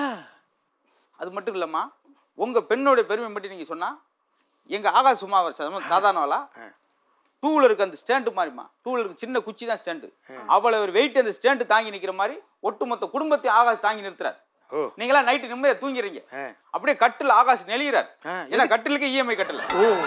அது மட்டும் இல்லம்மா உங்க பெண்ணோட பெருமை மட்டும் நீங்க சொன்னா எங்க ஆகாஷ் சும்மா சாதாரணவாளா டூ வீலருக்கு அந்த ஸ்டாண்டு மாதிரிமா டூ வீலருக்கு சின்ன குச்சி தான் ஸ்டாண்டு அவ்வளவு ஒரு வெயிட் அந்த ஸ்டாண்டு தாங்கி நிக்கிற மாதிரி ஒட்டுமொத்த குடும்பத்தை ஆகாஷ் தாங்கி நிறுத்துறாரு ஓ நீங்களா நைட்டு நிம்மதியா தூங்கிறீங்க அப்படியே கட்டில் ஆகாஷ் நெளிகிறார் ஏன்னா கட்டிலுக்கு இஎம்ஐ கட்டல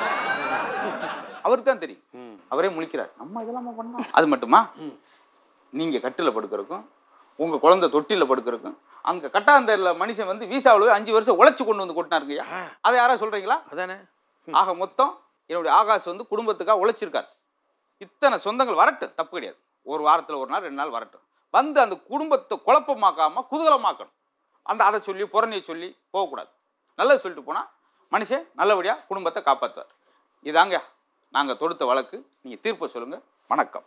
அவருக்கு தான் தெரியும் அவரே முழிக்கிறார் நம்ம இதெல்லாம் பண்ணோம் அது மட்டுமா நீங்க கட்டில படுக்கிறதுக்கும் உங்க குழந்தை தொட்டில படுக்கிறதுக்கும் அங்க கட்டாந்தரில் மனுஷன் வந்து வீசாவில் போய் அஞ்சு வருஷம் உழைச்சு கொண்டு வந்து கொட்டினாருங்கய்யா அதை யாரா சொல்றீங்களா அதானே ஆக மொத்தம் என்னுடைய ஆகாஷ் வந்து குடும்பத்துக்காக உழைச்சிருக்கார் இத்தனை சொந்தங்கள் வரட்டும் தப்பு கிடையாது ஒரு வாரத்தில் ஒரு நாள் ரெண்டு நாள் வரட்டும் வந்து அந்த குடும்பத்தை குழப்பமாக்காம குதூகலமாக்கணும் அந்த அதை சொல்லி புறணியை சொல்லி போகக்கூடாது நல்லது சொல்லிட்டு போனால் மனுஷன் நல்லபடியாக குடும்பத்தை காப்பாற்றுவார் இதாங்க நாங்கள் தொடுத்த வழக்கு நீங்கள் தீர்ப்பை சொல்லுங்கள் வணக்கம்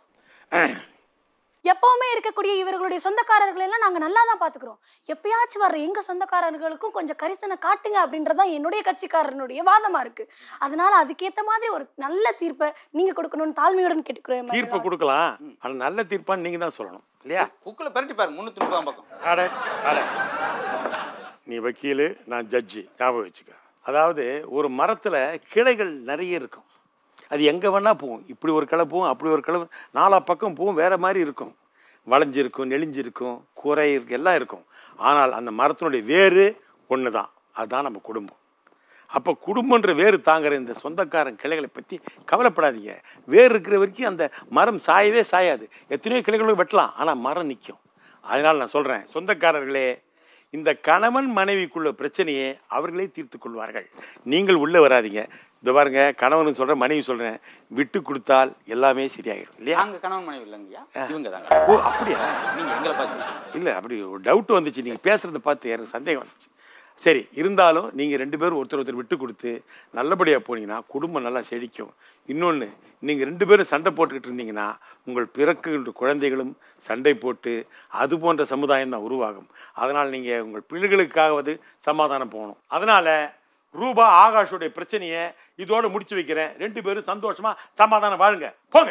எப்பவுமே இருக்கக்கூடிய இவர்களுடைய சொந்தக்காரர்கள் எல்லாம் நாங்க நல்லா தான் பாத்துக்கிறோம் எப்பயாச்சும் வர்ற எங்க சொந்தக்காரர்களுக்கும் கொஞ்சம் கரிசனை காட்டுங்க அப்படின்றதான் என்னுடைய கட்சிக்காரனுடைய வாதமா இருக்கு அதனால அதுக்கேத்த மாதிரி ஒரு நல்ல தீர்ப்பை நீங்க கொடுக்கணும்னு தாழ்மையுடன் கேட்டுக்கிறேன் தீர்ப்பு கொடுக்கலாம் ஆனா நல்ல தீர்ப்பான்னு நீங்க தான் சொல்லணும் இல்லையா புக்கில் பெரட்டி பாருங்க முந்நூற்றி முப்பதாம் பக்கம் அட அட நீ வக்கீலு நான் ஜட்ஜி ஞாபகம் வச்சுக்க அதாவது ஒரு மரத்தில் கிளைகள் நிறைய இருக்கும் அது எங்கே வேணால் போகும் இப்படி ஒரு கிளை போகும் அப்படி ஒரு கிளை நாலா பக்கம் போகும் வேறு மாதிரி இருக்கும் வளைஞ்சிருக்கும் நெளிஞ்சிருக்கும் குறை இருக்கு எல்லாம் இருக்கும் ஆனால் அந்த மரத்தினுடைய வேறு ஒன்று தான் அதுதான் நம்ம குடும்பம் அப்போ குடும்பன்ற வேறு தாங்குற இந்த சொந்தக்காரன் கிளைகளை பற்றி கவலைப்படாதீங்க வேர் இருக்கிற வரைக்கும் அந்த மரம் சாயவே சாயாது எத்தனையோ கிளைகளும் வெட்டலாம் ஆனால் மரம் நிற்கும் அதனால் நான் சொல்கிறேன் சொந்தக்காரர்களே இந்த கணவன் மனைவிக்குள்ள பிரச்சனையை அவர்களே தீர்த்து கொள்வார்கள் நீங்கள் உள்ளே வராதீங்க இந்த பாருங்க கணவன் சொல்கிறேன் மனைவி சொல்கிறேன் விட்டு கொடுத்தால் எல்லாமே சரியாயிடும் இல்லையா நாங்க கணவன் மனைவி இல்லைங்கய்யா இவங்க தாங்க ஓ அப்படியா நீங்க எங்களை பார்த்து இல்லை அப்படி ஒரு டவுட் வந்துச்சு நீங்கள் பேசுகிறத பார்த்து எனக்கு சந்தேகம் வந்துச்சு சரி இருந்தாலும் நீங்கள் ரெண்டு பேரும் ஒருத்தர் ஒருத்தர் விட்டு கொடுத்து நல்லபடியாக போனீங்கன்னா குடும்பம் நல்லா செழிக்கும் இன்னொன்று நீங்கள் ரெண்டு பேரும் சண்டை போட்டுக்கிட்டு இருந்தீங்கன்னா உங்கள் பிறக்குகின்ற குழந்தைகளும் சண்டை போட்டு அது போன்ற சமுதாயம் தான் உருவாகும் அதனால் நீங்கள் உங்கள் பிள்ளைகளுக்காவது சமாதானம் போகணும் அதனால் ரூபா ஆகாஷோடைய பிரச்சனையை இதோட முடிச்சு வைக்கிறேன் ரெண்டு பேரும் சந்தோஷமா சமாதானம் வாழுங்க போங்க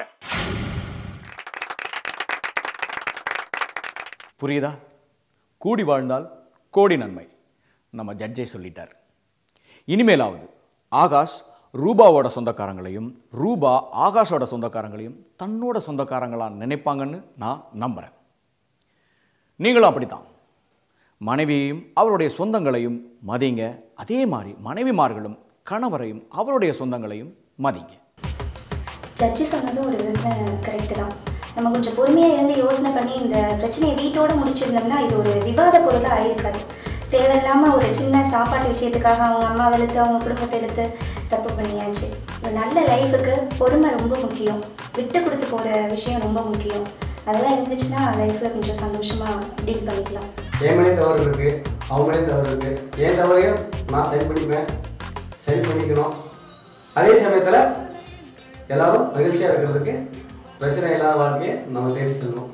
புரியுதா கூடி வாழ்ந்தால் கோடி நன்மை நம்ம ஜட்ஜே சொல்லிட்டார் இனிமேலாவது ஆகாஷ் ரூபாவோட சொந்தக்காரங்களையும் ரூபா ஆகாஷோட சொந்தக்காரங்களையும் தன்னோட சொந்தக்காரங்களா நினைப்பாங்கன்னு நான் நம்புகிறேன் நீங்களும் அப்படித்தான் மனைவியையும் அவருடைய சொந்தங்களையும் மதிங்க அதே மாதிரி மனைவிமார்களும் கணவரையும் அவருடைய சொந்தங்களையும் மதிங்க ஜட்ஜி சொன்னதும் ஒரு விதத்தில் கரெக்டு தான் நம்ம கொஞ்சம் பொறுமையாக இருந்து யோசனை பண்ணி இந்த பிரச்சனையை வீட்டோட முடிச்சிருந்தோம்னா இது ஒரு விவாத பொருளாக ஆயிருக்காது தேவையில்லாமல் ஒரு சின்ன சாப்பாட்டு விஷயத்துக்காக அவங்க அம்மா வெளுத்து அவங்க குடும்பத்தை எடுத்து தப்பு பண்ணியாச்சு ஒரு நல்ல லைஃபுக்கு பொறுமை ரொம்ப முக்கியம் விட்டு கொடுத்து போகிற விஷயம் ரொம்ப முக்கியம் அதெல்லாம் இருந்துச்சுன்னா லைஃப்பில் கொஞ்சம் சந்தோஷமாக டீல் பண்ணிக்கலாம் என் மேலே தவறு இருக்கு அவங்க மேலே தவறு இருக்கு என் தவறையும் நான் சரி பண்ணிப்பேன் சரி பண்ணிக்கணும் அதே சமயத்தில் எல்லாரும் மகிழ்ச்சியாக இருக்கிறதுக்கு பிரச்சனை இல்லாத வாழ்க்கையை நம்ம தேடி செல்வோம்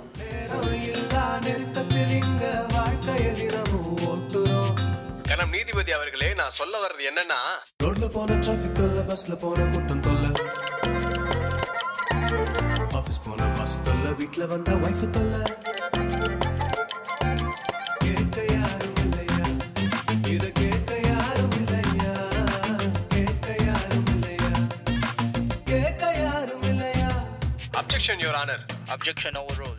கணம் நீதிபதி அவர்களே நான் சொல்ல வர்றது என்னன்னா ரோட்ல போன டிராஃபிக் தொல்ல பஸ்ல போன கூட்டம் தொல்ல ஆபீஸ் போன பாஸ் தொல்ல வீட்ல வந்தா வைஃப் தொல்ல கேட்க யாரும் இல்லையா இத கேட்க யாரும் இல்லையா கேட்க யாரும் இல்லையா கேட்க யாரும் இல்லையா objection your honour objection over